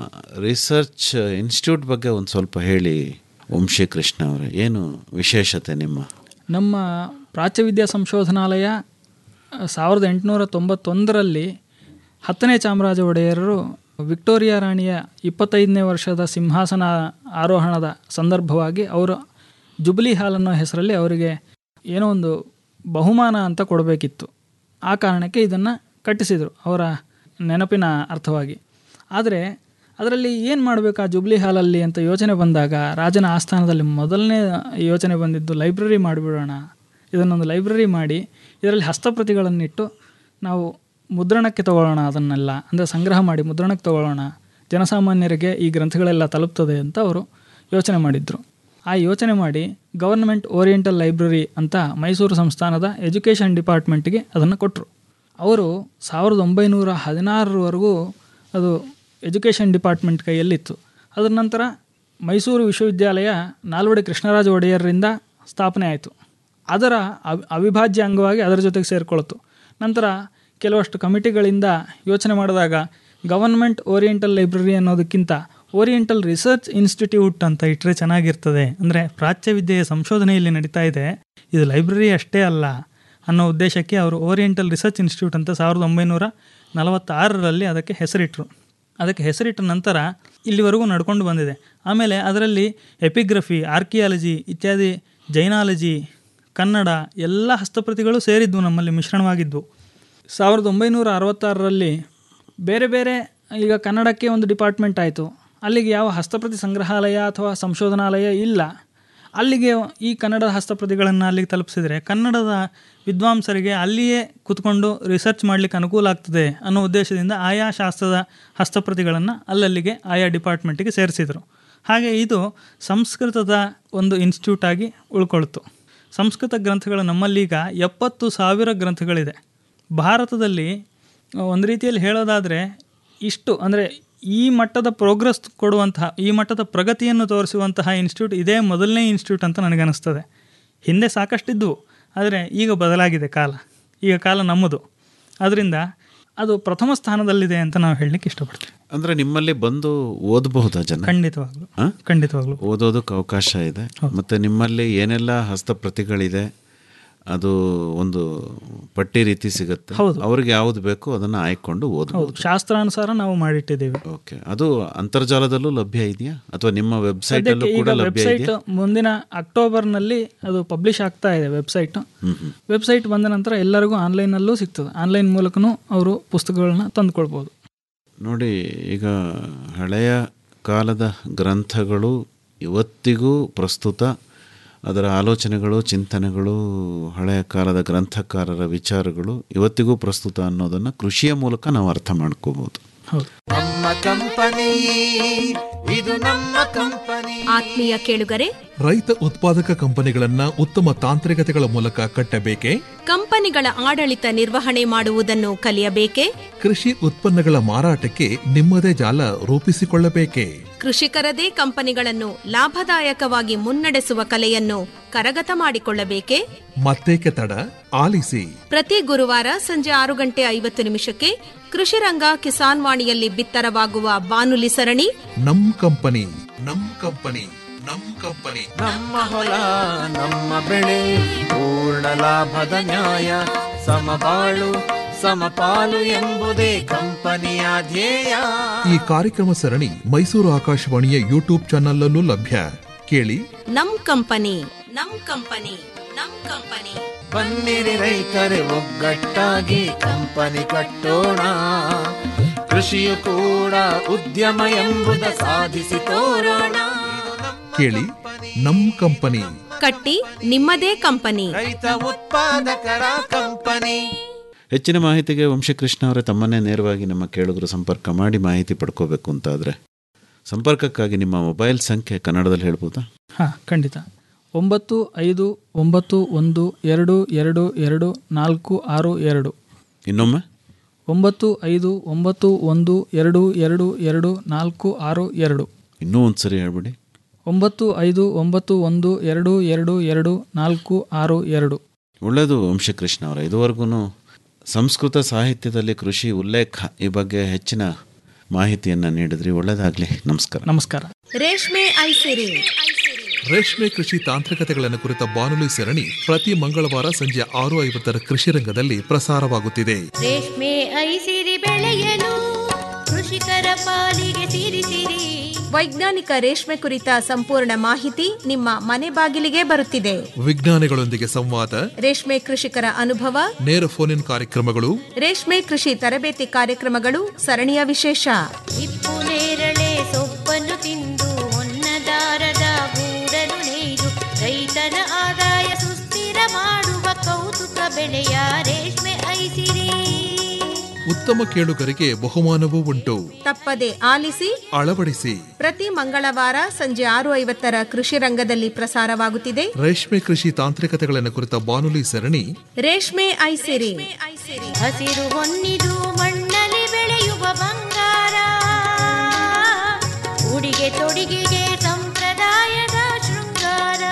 ರಿಸರ್ಚ್ ಇನ್ಸ್ಟಿಟ್ಯೂಟ್ ಬಗ್ಗೆ ಒಂದು ಸ್ವಲ್ಪ ಹೇಳಿ ವಂಶಿ ಕೃಷ್ಣ ಅವರೇ ಏನು ವಿಶೇಷತೆ ನಿಮ್ಮ ನಮ್ಮ ಪ್ರಾಚ್ಯವಿದ್ಯಾ ಸಂಶೋಧನಾಲಯ ಆ, ಸಾವಿರದ ಎಂಟುನೂರ ತೊಂಬತ್ತೊಂದರಲ್ಲಿ ಹತ್ತನೇ ಚಾಮರಾಜ ಒಡೆಯರರು ವಿಕ್ಟೋರಿಯಾ ರಾಣಿಯ ಇಪ್ಪತ್ತೈದನೇ ವರ್ಷದ ಸಿಂಹಾಸನ ಆರೋಹಣದ ಸಂದರ್ಭವಾಗಿ ಅವರು ಜುಬ್ಲಿ ಹಾಲ್ ಅನ್ನೋ ಹೆಸರಲ್ಲಿ ಅವರಿಗೆ ಏನೋ ಒಂದು ಬಹುಮಾನ ಅಂತ ಕೊಡಬೇಕಿತ್ತು ಆ ಕಾರಣಕ್ಕೆ ಇದನ್ನು ಕಟ್ಟಿಸಿದರು ಅವರ ನೆನಪಿನ ಅರ್ಥವಾಗಿ ಆದರೆ ಅದರಲ್ಲಿ ಏನು ಮಾಡಬೇಕು ಆ ಜುಬ್ಲಿ ಹಾಲಲ್ಲಿ ಅಂತ ಯೋಚನೆ ಬಂದಾಗ ರಾಜನ ಆಸ್ಥಾನದಲ್ಲಿ ಮೊದಲನೇ ಯೋಚನೆ ಬಂದಿದ್ದು ಲೈಬ್ರರಿ ಮಾಡಿಬಿಡೋಣ ಇದನ್ನೊಂದು ಲೈಬ್ರರಿ ಮಾಡಿ ಇದರಲ್ಲಿ ಹಸ್ತಪ್ರತಿಗಳನ್ನಿಟ್ಟು ನಾವು ಮುದ್ರಣಕ್ಕೆ ತಗೊಳ್ಳೋಣ ಅದನ್ನೆಲ್ಲ ಅಂದರೆ ಸಂಗ್ರಹ ಮಾಡಿ ಮುದ್ರಣಕ್ಕೆ ತಗೊಳ್ಳೋಣ ಜನಸಾಮಾನ್ಯರಿಗೆ ಈ ಗ್ರಂಥಗಳೆಲ್ಲ ತಲುಪ್ತದೆ ಅಂತ ಅವರು ಯೋಚನೆ ಮಾಡಿದರು ಆ ಯೋಚನೆ ಮಾಡಿ ಗವರ್ನಮೆಂಟ್ ಓರಿಯೆಂಟಲ್ ಲೈಬ್ರರಿ ಅಂತ ಮೈಸೂರು ಸಂಸ್ಥಾನದ ಎಜುಕೇಷನ್ ಡಿಪಾರ್ಟ್ಮೆಂಟ್ಗೆ ಅದನ್ನು ಕೊಟ್ಟರು ಅವರು ಸಾವಿರದ ಒಂಬೈನೂರ ಹದಿನಾರರವರೆಗೂ ಅದು ಎಜುಕೇಷನ್ ಡಿಪಾರ್ಟ್ಮೆಂಟ್ ಕೈಯಲ್ಲಿತ್ತು ಅದರ ನಂತರ ಮೈಸೂರು ವಿಶ್ವವಿದ್ಯಾಲಯ ನಾಲ್ವಡಿ ಕೃಷ್ಣರಾಜ ಒಡೆಯರರಿಂದ ಸ್ಥಾಪನೆ ಆಯಿತು ಅದರ ಅವ್- ಅವಿಭಾಜ್ಯ ಅಂಗವಾಗಿ ಅದರ ಜೊತೆಗೆ ಸೇರಿಕೊಳ್ತು ನಂತರ ಕೆಲವಷ್ಟು ಕಮಿಟಿಗಳಿಂದ ಯೋಚನೆ ಮಾಡಿದಾಗ ಗವರ್ನಮೆಂಟ್ ಓರಿಯೆಂಟಲ್ ಲೈಬ್ರರಿ ಅನ್ನೋದಕ್ಕಿಂತ ಓರಿಯೆಂಟಲ್ ರಿಸರ್ಚ್ ಇನ್ಸ್ಟಿಟ್ಯೂಟ್ ಅಂತ ಇಟ್ಟರೆ ಚೆನ್ನಾಗಿರ್ತದೆ ಅಂದರೆ ಪ್ರಾಚ್ಯವಿದ್ಯೆಯ ಸಂಶೋಧನೆ ಇಲ್ಲಿ ನಡೀತಾ ಇದೆ ಇದು ಲೈಬ್ರರಿ ಅಷ್ಟೇ ಅಲ್ಲ ಅನ್ನೋ ಉದ್ದೇಶಕ್ಕೆ ಅವರು ಓರಿಯೆಂಟಲ್ ರಿಸರ್ಚ್ ಇನ್ಸ್ಟಿಟ್ಯೂಟ್ ಅಂತ ಸಾವಿರದ ಒಂಬೈನೂರ ನಲವತ್ತಾರರಲ್ಲಿ ಅದಕ್ಕೆ ಹೆಸರಿಟ್ಟರು ಅದಕ್ಕೆ ಹೆಸರಿಟ್ಟ ನಂತರ ಇಲ್ಲಿವರೆಗೂ ನಡ್ಕೊಂಡು ಬಂದಿದೆ ಆಮೇಲೆ ಅದರಲ್ಲಿ ಎಪಿಗ್ರಫಿ ಆರ್ಕಿಯಾಲಜಿ ಇತ್ಯಾದಿ ಜೈನಾಲಜಿ ಕನ್ನಡ ಎಲ್ಲ ಹಸ್ತಪ್ರತಿಗಳು ಸೇರಿದ್ವು ನಮ್ಮಲ್ಲಿ ಮಿಶ್ರಣವಾಗಿದ್ವು ಸಾವಿರದ ಒಂಬೈನೂರ ಅರವತ್ತಾರರಲ್ಲಿ ಬೇರೆ ಬೇರೆ ಈಗ ಕನ್ನಡಕ್ಕೆ ಒಂದು ಡಿಪಾರ್ಟ್ಮೆಂಟ್ ಆಯಿತು ಅಲ್ಲಿಗೆ ಯಾವ ಹಸ್ತಪ್ರತಿ ಸಂಗ್ರಹಾಲಯ ಅಥವಾ ಸಂಶೋಧನಾಲಯ ಇಲ್ಲ ಅಲ್ಲಿಗೆ ಈ ಕನ್ನಡದ ಹಸ್ತಪ್ರತಿಗಳನ್ನು ಅಲ್ಲಿಗೆ ತಲುಪಿಸಿದರೆ ಕನ್ನಡದ ವಿದ್ವಾಂಸರಿಗೆ ಅಲ್ಲಿಯೇ ಕೂತ್ಕೊಂಡು ರಿಸರ್ಚ್ ಮಾಡಲಿಕ್ಕೆ ಅನುಕೂಲ ಆಗ್ತದೆ ಅನ್ನೋ ಉದ್ದೇಶದಿಂದ ಆಯಾ ಶಾಸ್ತ್ರದ ಹಸ್ತಪ್ರತಿಗಳನ್ನು ಅಲ್ಲಲ್ಲಿಗೆ ಆಯಾ ಡಿಪಾರ್ಟ್ಮೆಂಟಿಗೆ ಸೇರಿಸಿದರು ಹಾಗೆ ಇದು ಸಂಸ್ಕೃತದ ಒಂದು ಇನ್ಸ್ಟಿಟ್ಯೂಟ್ ಆಗಿ ಉಳ್ಕೊಳ್ತು ಸಂಸ್ಕೃತ ಗ್ರಂಥಗಳು ನಮ್ಮಲ್ಲೀಗ ಎಪ್ಪತ್ತು ಸಾವಿರ ಗ್ರಂಥಗಳಿದೆ ಭಾರತದಲ್ಲಿ ಒಂದು ರೀತಿಯಲ್ಲಿ ಹೇಳೋದಾದರೆ ಇಷ್ಟು ಅಂದರೆ ಈ ಮಟ್ಟದ ಪ್ರೋಗ್ರೆಸ್ ಕೊಡುವಂತಹ ಈ ಮಟ್ಟದ ಪ್ರಗತಿಯನ್ನು ತೋರಿಸುವಂತಹ ಇನ್ಸ್ಟಿಟ್ಯೂಟ್ ಇದೇ ಮೊದಲನೇ ಇನ್ಸ್ಟಿಟ್ಯೂಟ್ ಅಂತ ನನಗನ್ನಿಸ್ತದೆ ಹಿಂದೆ ಸಾಕಷ್ಟಿದ್ವು ಆದರೆ ಈಗ ಬದಲಾಗಿದೆ ಕಾಲ ಈಗ ಕಾಲ ನಮ್ಮದು ಅದರಿಂದ ಅದು ಪ್ರಥಮ ಸ್ಥಾನದಲ್ಲಿದೆ ಅಂತ ನಾವು ಹೇಳಲಿಕ್ಕೆ ಇಷ್ಟಪಡ್ತೀವಿ ಅಂದ್ರೆ ನಿಮ್ಮಲ್ಲಿ ಬಂದು ಓದಬಹುದಾ ಜನ ಖಂಡಿತವಾಗ್ಲೂ ಆ? ಖಂಡಿತವಾಗ್ಲೂ ಓದೋದಕ್ಕೆ ಅವಕಾಶ ಇದೆ ಮತ್ತೆ ನಿಮ್ಮಲ್ಲಿ ಏನೆಲ್ಲ ಹಸ್ತಪ್ರತಿಗಳಿದೆ ಅದು ಒಂದು ಪಟ್ಟಿ ರೀತಿ ಸಿಗುತ್ತೆ ಹೌದು. ಅವ್ರಿಗೆ ಯಾವ್ದು ಬೇಕೋ ಅದನ್ನ ಆಯ್ಕೊಂಡು ಹೌದು ಓದಬಹುದು ಶಾಸ್ತ್ರಾನುಸಾರ ನಾವು ಮಾಡಿಟ್ಟಿದ್ದೇವೆ ಓಕೆ ಅದು ಅಂತರ್ಜಾಲದಲ್ಲೂ ಲಭ್ಯ ಇದೆಯಾ ಅಥವಾ ನಿಮ್ಮ ವೆಬ್ಸೈಟ್ ಅಲ್ಲೂ ಸದ್ಯಕ್ಕೆ ಕೂಡ ಈಗ ಲಭ್ಯ ವೆಬ್ಸೈಟ್ ಇದೆಯಾ ಮುಂದಿನ ಅಕ್ಟೋಬರ್ನಲ್ಲಿ ಅದು ಪಬ್ಲಿಷ್ ಆಗ್ತಾ ಇದೆ ವೆಬ್ಸೈಟ್ ವೆಬ್ಸೈಟ್ ಬಂದ ನಂತರ ಎಲ್ಲರಿಗೂ ಆನ್ಲೈನಲ್ಲೂ ಸಿಗ್ತದೆ ಆನ್ಲೈನ್ ಮೂಲಕನೂ ಅವರು ಪುಸ್ತಕಗಳನ್ನ ತಂದುಕೊಳ್ಬೋದು ನೋಡಿ ಈಗ ಹಳೆಯ ಕಾಲದ ಗ್ರಂಥಗಳು ಇವತ್ತಿಗೂ ಪ್ರಸ್ತುತ ಅದರ ಆಲೋಚನೆಗಳು ಚಿಂತನೆಗಳು ಹಳೆಯ ಕಾಲದ ಗ್ರಂಥಕಾರರ ವಿಚಾರಗಳು ಇವತ್ತಿಗೂ ಪ್ರಸ್ತುತ ಅನ್ನೋದನ್ನು ಕೃಷಿಯ ಮೂಲಕ ನಾವು ಅರ್ಥ ಮಾಡ್ಕೋಬಹುದು ಹೌದು ನಮ್ಮ ಕಂಪನಿ ಇದು ನಮ್ಮ ಕಂಪನಿ ಆತ್ಮೀಯ ಕೇಳುಗರೆ ರೈತ ಉತ್ಪಾದಕ ಕಂಪನಿಗಳನ್ನ ಉತ್ತಮ ತಾಂತ್ರಿಕತೆಗಳ ಮೂಲಕ ಕಟ್ಟಬೇಕೆ ಕಂಪನಿಗಳ ಆಡಳಿತ ನಿರ್ವಹಣೆ ಮಾಡುವುದನ್ನು ಕಲಿಯಬೇಕೇ ಕೃಷಿ ಉತ್ಪನ್ನಗಳ ಮಾರಾಟಕ್ಕೆ ನಿಮ್ಮದೇ ಜಾಲ ರೂಪಿಸಿಕೊಳ್ಳಬೇಕೆ ಕೃಷಿಕರದೇ ಕಂಪನಿಗಳನ್ನು ಲಾಭದಾಯಕವಾಗಿ ಮುನ್ನಡೆಸುವ ಕಲೆಯನ್ನು ಕರಗತ ಮಾಡಿಕೊಳ್ಳಬೇಕೇ ಮತ್ತೇಕೆ ತಡ ಆಲಿಸಿ ಪ್ರತಿ ಗುರುವಾರ ಸಂಜೆ ಆರು ಗಂಟೆ ಐವತ್ತು ನಿಮಿಷಕ್ಕೆ ಕೃಷಿರಂಗ ಕಿಸಾನ್ ವಾಣಿಯಲ್ಲಿ ಬಿತ್ತರವಾಗುವ ಬಾನುಲಿ ಸರಣಿ ನಮ್ ಕಂಪನಿ ನಮ್ ಕಂಪನಿ ನಮ್ ಕಂಪನಿ ನಮ್ಮ ಹೊಲ ನಮ್ಮ ಬೆಳೆ ಪೂರ್ಣ ಲಾಭದ ನ್ಯಾಯ ಸಮಬಾಳು ಸಮಪಾಲು ಎಂಬುದೇ ಕಂಪನಿಯ ಧ್ಯೇಯ ಈ ಕಾರ್ಯಕ್ರಮ ಸರಣಿ ಮೈಸೂರು ಆಕಾಶವಾಣಿಯ ಯೂಟ್ಯೂಬ್ ಚಾನಲ್ ಲಭ್ಯ ಕೇಳಿ ನಮ್ ಕಂಪನಿ ನಮ್ ಕಂಪನಿ ನಮ್ ಕಂಪನಿ ಬನ್ನಿರಿ ರೈತರೆ ಒಗ್ಗಟ್ಟಾಗಿ ಕಂಪನಿ ಕಟ್ಟೋಣ ಕೃಷಿಯು ಕೂಡ ಉದ್ಯಮ ಎಂಬುದ ಸಾಧಿಸಿ ತೋರೋಣ ಕೇಳಿ ನಮ್ ಕಂಪನಿ ಕಟ್ಟಿ ನಿಮ್ಮದೇ ಕಂಪನಿ ರೈತ ಉತ್ಪಾದಕರ ಕಂಪನಿ ಹೆಚ್ಚಿನ ಮಾಹಿತಿಗೆ ವಂಶಕೃಷ್ಣ ಅವರೇ ತಮ್ಮನ್ನೇ ನೇರವಾಗಿ ನಮ್ಮ ಕೇಳುಗರು ಸಂಪರ್ಕ ಮಾಡಿ ಮಾಹಿತಿ ಪಡ್ಕೋಬೇಕು ಅಂತಾದರೆ ಸಂಪರ್ಕಕ್ಕಾಗಿ ನಿಮ್ಮ ಮೊಬೈಲ್ ಸಂಖ್ಯೆ ಕನ್ನಡದಲ್ಲಿ ಹೇಳ್ಬೋದಾ ಹಾಂ ಖಂಡಿತ ಒಂಬತ್ತು ಐದು ಒಂಬತ್ತು ಒಂದು ಎರಡು ಎರಡು ಎರಡು ನಾಲ್ಕು ಆರು ಎರಡು ಇನ್ನೊಮ್ಮೆ ಒಂಬತ್ತು ಐದು ಒಂಬತ್ತು ಒಂದು ಎರಡು ಎರಡು ಎರಡು ನಾಲ್ಕು ಆರು ಎರಡು ಇನ್ನೂ ಒಂದು ಸರಿ ಹೇಳ್ಬಿಡಿ ಒಂಬತ್ತು ಐದು ಒಂಬತ್ತು ಒಂದು ಎರಡು ಎರಡು ಎರಡು ನಾಲ್ಕು ಆರು ಎರಡು ಒಳ್ಳೆಯದು ವಂಶಕೃಷ್ಣ ಅವರ ಇದುವರೆಗೂ ಸಂಸ್ಕೃತ ಸಾಹಿತ್ಯದಲ್ಲಿ ಕೃಷಿ ಉಲ್ಲೇಖ ಈ ಬಗ್ಗೆ ಹೆಚ್ಚಿನ ಮಾಹಿತಿಯನ್ನು ನೀಡಿದ್ರಿ ಒಳ್ಳೆಯದಾಗಲಿ ನಮಸ್ಕಾರ ನಮಸ್ಕಾರ ರೇಷ್ಮೆ ಐಸಿರಿ ರೇಷ್ಮೆ ಕೃಷಿ ತಾಂತ್ರಿಕತೆಗಳನ್ನು ಕುರಿತ ಬಾನುಲಿ ಸರಣಿ ಪ್ರತಿ ಮಂಗಳವಾರ ಸಂಜೆ ಆರು ಐವತ್ತರ ಕೃಷಿ ರಂಗದಲ್ಲಿ ಪ್ರಸಾರವಾಗುತ್ತಿದೆ ರೇಷ್ಮೆ ಐಸಿರಿ ಬೆಳೆಯಲು ಕೃಷಿಕರ ಪಾಲಿಗೆ ಸಿರಿಸಿರಿ ವೈಜ್ಞಾನಿಕ ರೇಷ್ಮೆ ಕುರಿತ ಸಂಪೂರ್ಣ ಮಾಹಿತಿ ನಿಮ್ಮ ಮನೆ ಬಾಗಿಲಿಗೆ ಬರುತ್ತಿದೆ ವಿಜ್ಞಾನಿಗಳೊಂದಿಗೆ ಸಂವಾದ ರೇಷ್ಮೆ ಕೃಷಿಕರ ಅನುಭವ ನೇರ ಫೋನ್ ಇನ್ ಕಾರ್ಯಕ್ರಮಗಳು ರೇಷ್ಮೆ ಕೃಷಿ ತರಬೇತಿ ಕಾರ್ಯಕ್ರಮಗಳು ಸರಣಿಯ ವಿಶೇಷ ಹಿಪ್ಪು ನೇರಳೆ ಸೊಪ್ಪನ್ನು ತಿಂದು ಹೊನ್ನದಾರದ ಗೂಡನ್ನು ನೇಯ್ದು ರೈತನ ಆದಾಯ ಸುಸ್ಥಿರ ಮಾಡುವ ಕೌತುಕ ಬೆಳೆಯ ರೇಷ್ಮೆ ಐಸಿರಿ ಉತ್ತಮ ಕೇಳುಗರಿಗೆ ಬಹುಮಾನವೂ ಉಂಟು ತಪ್ಪದೆ ಆಲಿಸಿ ಅಳವಡಿಸಿ ಪ್ರತಿ ಮಂಗಳವಾರ ಸಂಜೆ ಆರು ಐವತ್ತರ ಕೃಷಿ ರಂಗದಲ್ಲಿ ಪ್ರಸಾರವಾಗುತ್ತಿದೆ ರೇಷ್ಮೆ ಕೃಷಿ ತಾಂತ್ರಿಕತೆಗಳನ್ನು ಕುರಿತ ಬಾನುಲಿ ಸರಣಿ ರೇಷ್ಮೆ ಐಸಿರಿ ಹಸಿರು ಹೊನ್ನಿದು ಮಣ್ಣಲ್ಲಿ ಬೆಳೆಯುವ ಬಂಗಾರ ಉಡಿಗೆ ತೊಡಿಗೆಗೆ ಸಂಪ್ರದಾಯದ ಶೃಂಗಾರ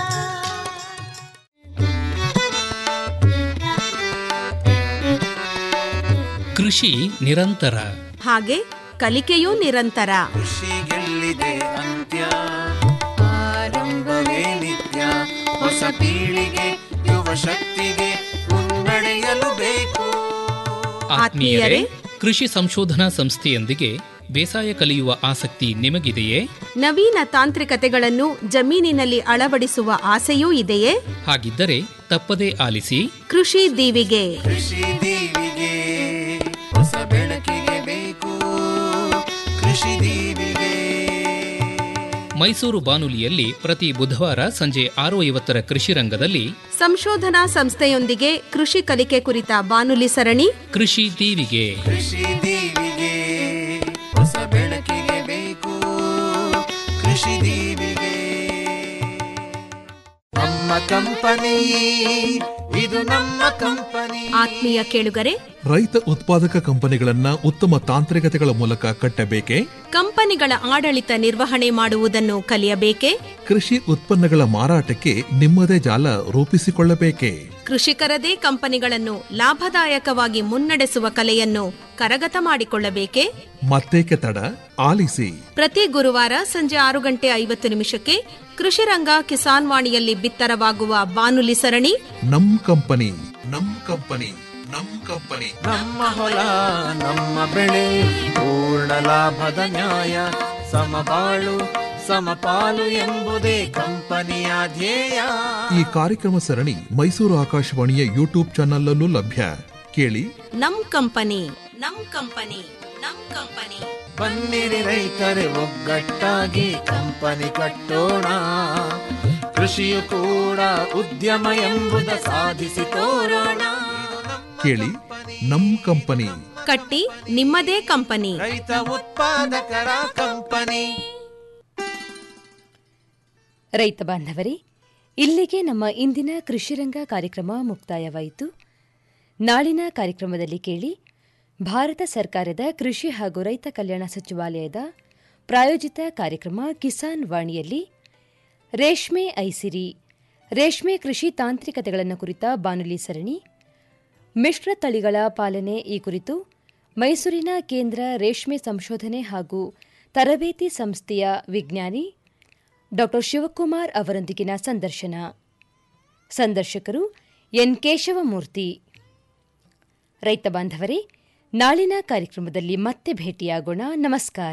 ಕೃಷಿ ನಿರಂತರ ಹಾಗೆ ಕಲಿಕೆಯೂ ನಿರಂತರ ಕೃಷಿಗೆಲ್ಲಿದೆ ಅಂತ್ಯ ಆರಂಭವೇ ನಿತ್ಯ ಹೊಸ ಪೀಳಿಗೆ ಯುವ ಶಕ್ತಿಗೆ ಮುನ್ನಡೆಯಲು ಬೇಕು ಆತ್ಮೀಯರೇ ಕೃಷಿ ಸಂಶೋಧನಾ ಸಂಸ್ಥೆಯೊಂದಿಗೆ ಬೇಸಾಯ ಕಲಿಯುವ ಆಸಕ್ತಿ ನಿಮಗಿದೆಯೇ ನವೀನ ತಾಂತ್ರಿಕತೆಗಳನ್ನು ಜಮೀನಿನಲ್ಲಿ ಅಳವಡಿಸುವ ಆಸೆಯೂ ಇದೆಯೇ ಹಾಗಿದ್ದರೆ ತಪ್ಪದೇ ಆಲಿಸಿ ಕೃಷಿ ದೀವಿಗೆ ಕೃಷಿ ದೀವಿಗೆ ಹೊಸ ಬೆಳಕಿಗೆ ಬೇಕು ಕೃಷಿ ದೀವಿಗೆ ಮೈಸೂರು ಬಾನುಲಿಯಲ್ಲಿ ಪ್ರತಿ ಬುಧವಾರ ಸಂಜೆ ಆರು ಐವತ್ತರ ಕೃಷಿ ರಂಗದಲ್ಲಿ ಸಂಶೋಧನಾ ಸಂಸ್ಥೆಯೊಂದಿಗೆ ಕೃಷಿ ಕಲಿಕೆ ಕುರಿತ ಬಾನುಲಿ ಸರಣಿ ಕೃಷಿ ದೀವಿಗೆ ಕೃಷಿ ದೀವಿಗೆ ಹೊಸ ಬೆಳಕಿಗೆ ಬೇಕು ಕೃಷಿ ದೀವಿಗೆ ನಮ್ಮ ಕಂಪನಿ ಇದು ನಮ್ಮ ಕಂಪನಿ ಆತ್ಮೀಯ ಕೇಳುಗರೆ ರೈತ ಉತ್ಪಾದಕ ಕಂಪನಿಗಳನ್ನ ಉತ್ತಮ ತಾಂತ್ರಿಕತೆಗಳ ಮೂಲಕ ಕಟ್ಟಬೇಕೆ ಕಂಪನಿಗಳ ಆಡಳಿತ ನಿರ್ವಹಣೆ ಮಾಡುವುದನ್ನು ಕಲಿಯಬೇಕೆ ಕೃಷಿ ಉತ್ಪನ್ನಗಳ ಮಾರಾಟಕ್ಕೆ ನಿಮ್ಮದೇ ಜಾಲ ರೂಪಿಸಿಕೊಳ್ಳಬೇಕೆ ಕೃಷಿಕರದೇ ಕಂಪನಿಗಳನ್ನು ಲಾಭದಾಯಕವಾಗಿ ಮುನ್ನಡೆಸುವ ಕಲೆಯನ್ನು ಕರಗತ ಮಾಡಿಕೊಳ್ಳಬೇಕೆ ಮತ್ತೇಕೆ ತಡ ಆಲಿಸಿ ಪ್ರತಿ ಗುರುವಾರ ಸಂಜೆ ಆರು ಗಂಟೆ ಐವತ್ತು ನಿಮಿಷಕ್ಕೆ ಕೃಷಿ ರಂಗ ಕಿಸಾನ್ ವಾಣಿಯಲ್ಲಿ ಬಿತ್ತರವಾಗುವ ಬಾನುಲಿ ಸರಣಿ ನಮ್ ಕಂಪನಿ ನಮ್ ಕಂಪನಿ ನಮ್ ಕಂಪನಿ ನಮ್ಮ ಹೊಲ ನಮ್ಮ ಬೆಳೆ ಪೂರ್ಣ ಲಾಭದ ನ್ಯಾಯ ಸಮಬಾಳು ಸಮಪಾಲು ಎಂಬುದೇ ಕಂಪನಿಯ ಧ್ಯೇಯ ಈ ಕಾರ್ಯಕ್ರಮ ಸರಣಿ ಮೈಸೂರು ಆಕಾಶವಾಣಿಯ ಯೂಟ್ಯೂಬ್ ಚಾನಲ್ ಲಭ್ಯ ಕೇಳಿ ನಮ್ ಕಂಪನಿ ನಮ್ ಕಂಪನಿ ನಮ್ ಕಂಪನಿ ಬನ್ನಿರಿ ರೈತರೆ ಒಗ್ಗಟ್ಟಾಗಿ ಕಂಪನಿ ಕಟ್ಟೋಣ ಕೃಷಿಯು ಕೂಡ ಉದ್ಯಮ ಎಂಬುದ ಸಾಧಿಸಿ ತೋರೋಣ ಕೇಳಿ ನಮ್ ಕಂಪನಿ ಕಟ್ಟಿ ನಿಮ್ಮದೇ ಕಂಪನಿ ರೈತ ಉತ್ಪಾದಕರ ಕಂಪನಿ ರೈತ ಬಾಂಧವರೇ ಇಲ್ಲಿಗೆ ನಮ್ಮ ಇಂದಿನ ಕೃಷಿರಂಗ ಕಾರ್ಯಕ್ರಮ ಮುಕ್ತಾಯವಾಯಿತು ನಾಳಿನ ಕಾರ್ಯಕ್ರಮದಲ್ಲಿ ಕೇಳಿ ಭಾರತ ಸರ್ಕಾರದ ಕೃಷಿ ಹಾಗೂ ರೈತ ಕಲ್ಯಾಣ ಸಚಿವಾಲಯದ ಪ್ರಾಯೋಜಿತ ಕಾರ್ಯಕ್ರಮ ಕಿಸಾನ್ ವಾಣಿಯಲ್ಲಿ ರೇಷ್ಮೆ ಐಸಿರಿ ರೇಷ್ಮೆ ಕೃಷಿ ತಾಂತ್ರಿಕತೆಗಳನ್ನು ಕುರಿತ ಬಾನುಲಿ ಸರಣಿ ಮಿಶ್ರ ತಳಿಗಳ ಪಾಲನೆ ಈ ಕುರಿತು ಮೈಸೂರಿನ ಕೇಂದ್ರ ರೇಷ್ಮೆ ಸಂಶೋಧನೆ ಹಾಗೂ ತರಬೇತಿ ಸಂಸ್ಥೆಯ ವಿಜ್ಞಾನಿ ಡಾ ಶಿವಕುಮಾರ್ ಅವರೊಂದಿಗಿನ ಸಂದರ್ಶನ ಸಂದರ್ಶಕರು ಎನ್ ಕೇಶವಮೂರ್ತಿ ರೈತ ಬಾಂಧವರೇ ನಾಳಿನ ಕಾರ್ಯಕ್ರಮದಲ್ಲಿ ಮತ್ತೆ ಭೇಟಿಯಾಗೋಣ ನಮಸ್ಕಾರ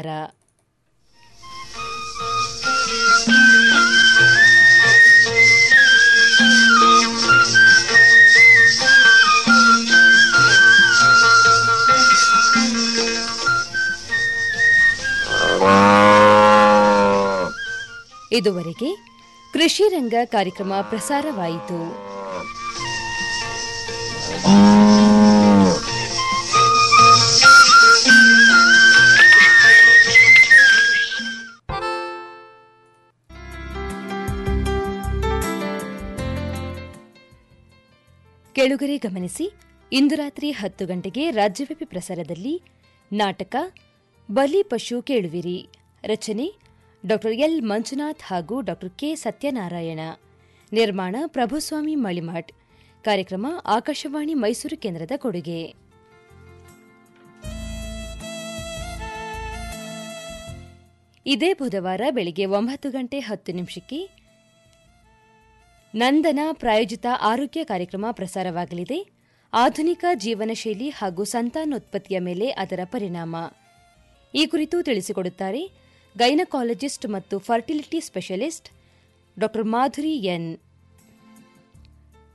ಇದುವರೆಗೆ ಕೃಷಿ ರಂಗ ಕಾರ್ಯಕ್ರಮ ಪ್ರಸಾರವಾಯಿತು ಕೆಳುಗರೆ ಗಮನಿಸಿ ಇಂದು ರಾತ್ರಿ ಹತ್ತು ಗಂಟೆಗೆ ರಾಜ್ಯವ್ಯಾಪಿ ಪ್ರಸಾರದಲ್ಲಿ ನಾಟಕ ಬಲಿ ಪಶು ಕೇಳುವಿರಿ ರಚನೆ ಡಾ ಎಲ್ ಮಂಜುನಾಥ್ ಹಾಗೂ ಡಾ ಕೆ ಸತ್ಯನಾರಾಯಣ ನಿರ್ಮಾಣ ಪ್ರಭುಸ್ವಾಮಿ ಮಳಿಮಠ್ ಕಾರ್ಯಕ್ರಮ ಆಕಾಶವಾಣಿ ಮೈಸೂರು ಕೇಂದ್ರದ ಕೊಡುಗೆ ಇದೇ ಬುಧವಾರ ಬೆಳಿಗ್ಗೆ ಒಂಬತ್ತು ಗಂಟೆ ಹತ್ತು ನಿಮಿಷಕ್ಕೆ ನಂದನ ಪ್ರಾಯೋಜಿತ ಆರೋಗ್ಯ ಕಾರ್ಯಕ್ರಮ ಪ್ರಸಾರವಾಗಲಿದೆ ಆಧುನಿಕ ಜೀವನ ಶೈಲಿ ಹಾಗೂ ಸಂತಾನೋತ್ಪತ್ತಿಯ ಮೇಲೆ ಅದರ ಪರಿಣಾಮ ಈ ಕುರಿತು ತಿಳಿಸಿಕೊಡುತ್ತಾರೆ ಗೈನಕಾಲಜಿಸ್ಟ್ ಮತ್ತು fertility specialist Dr Madhuri N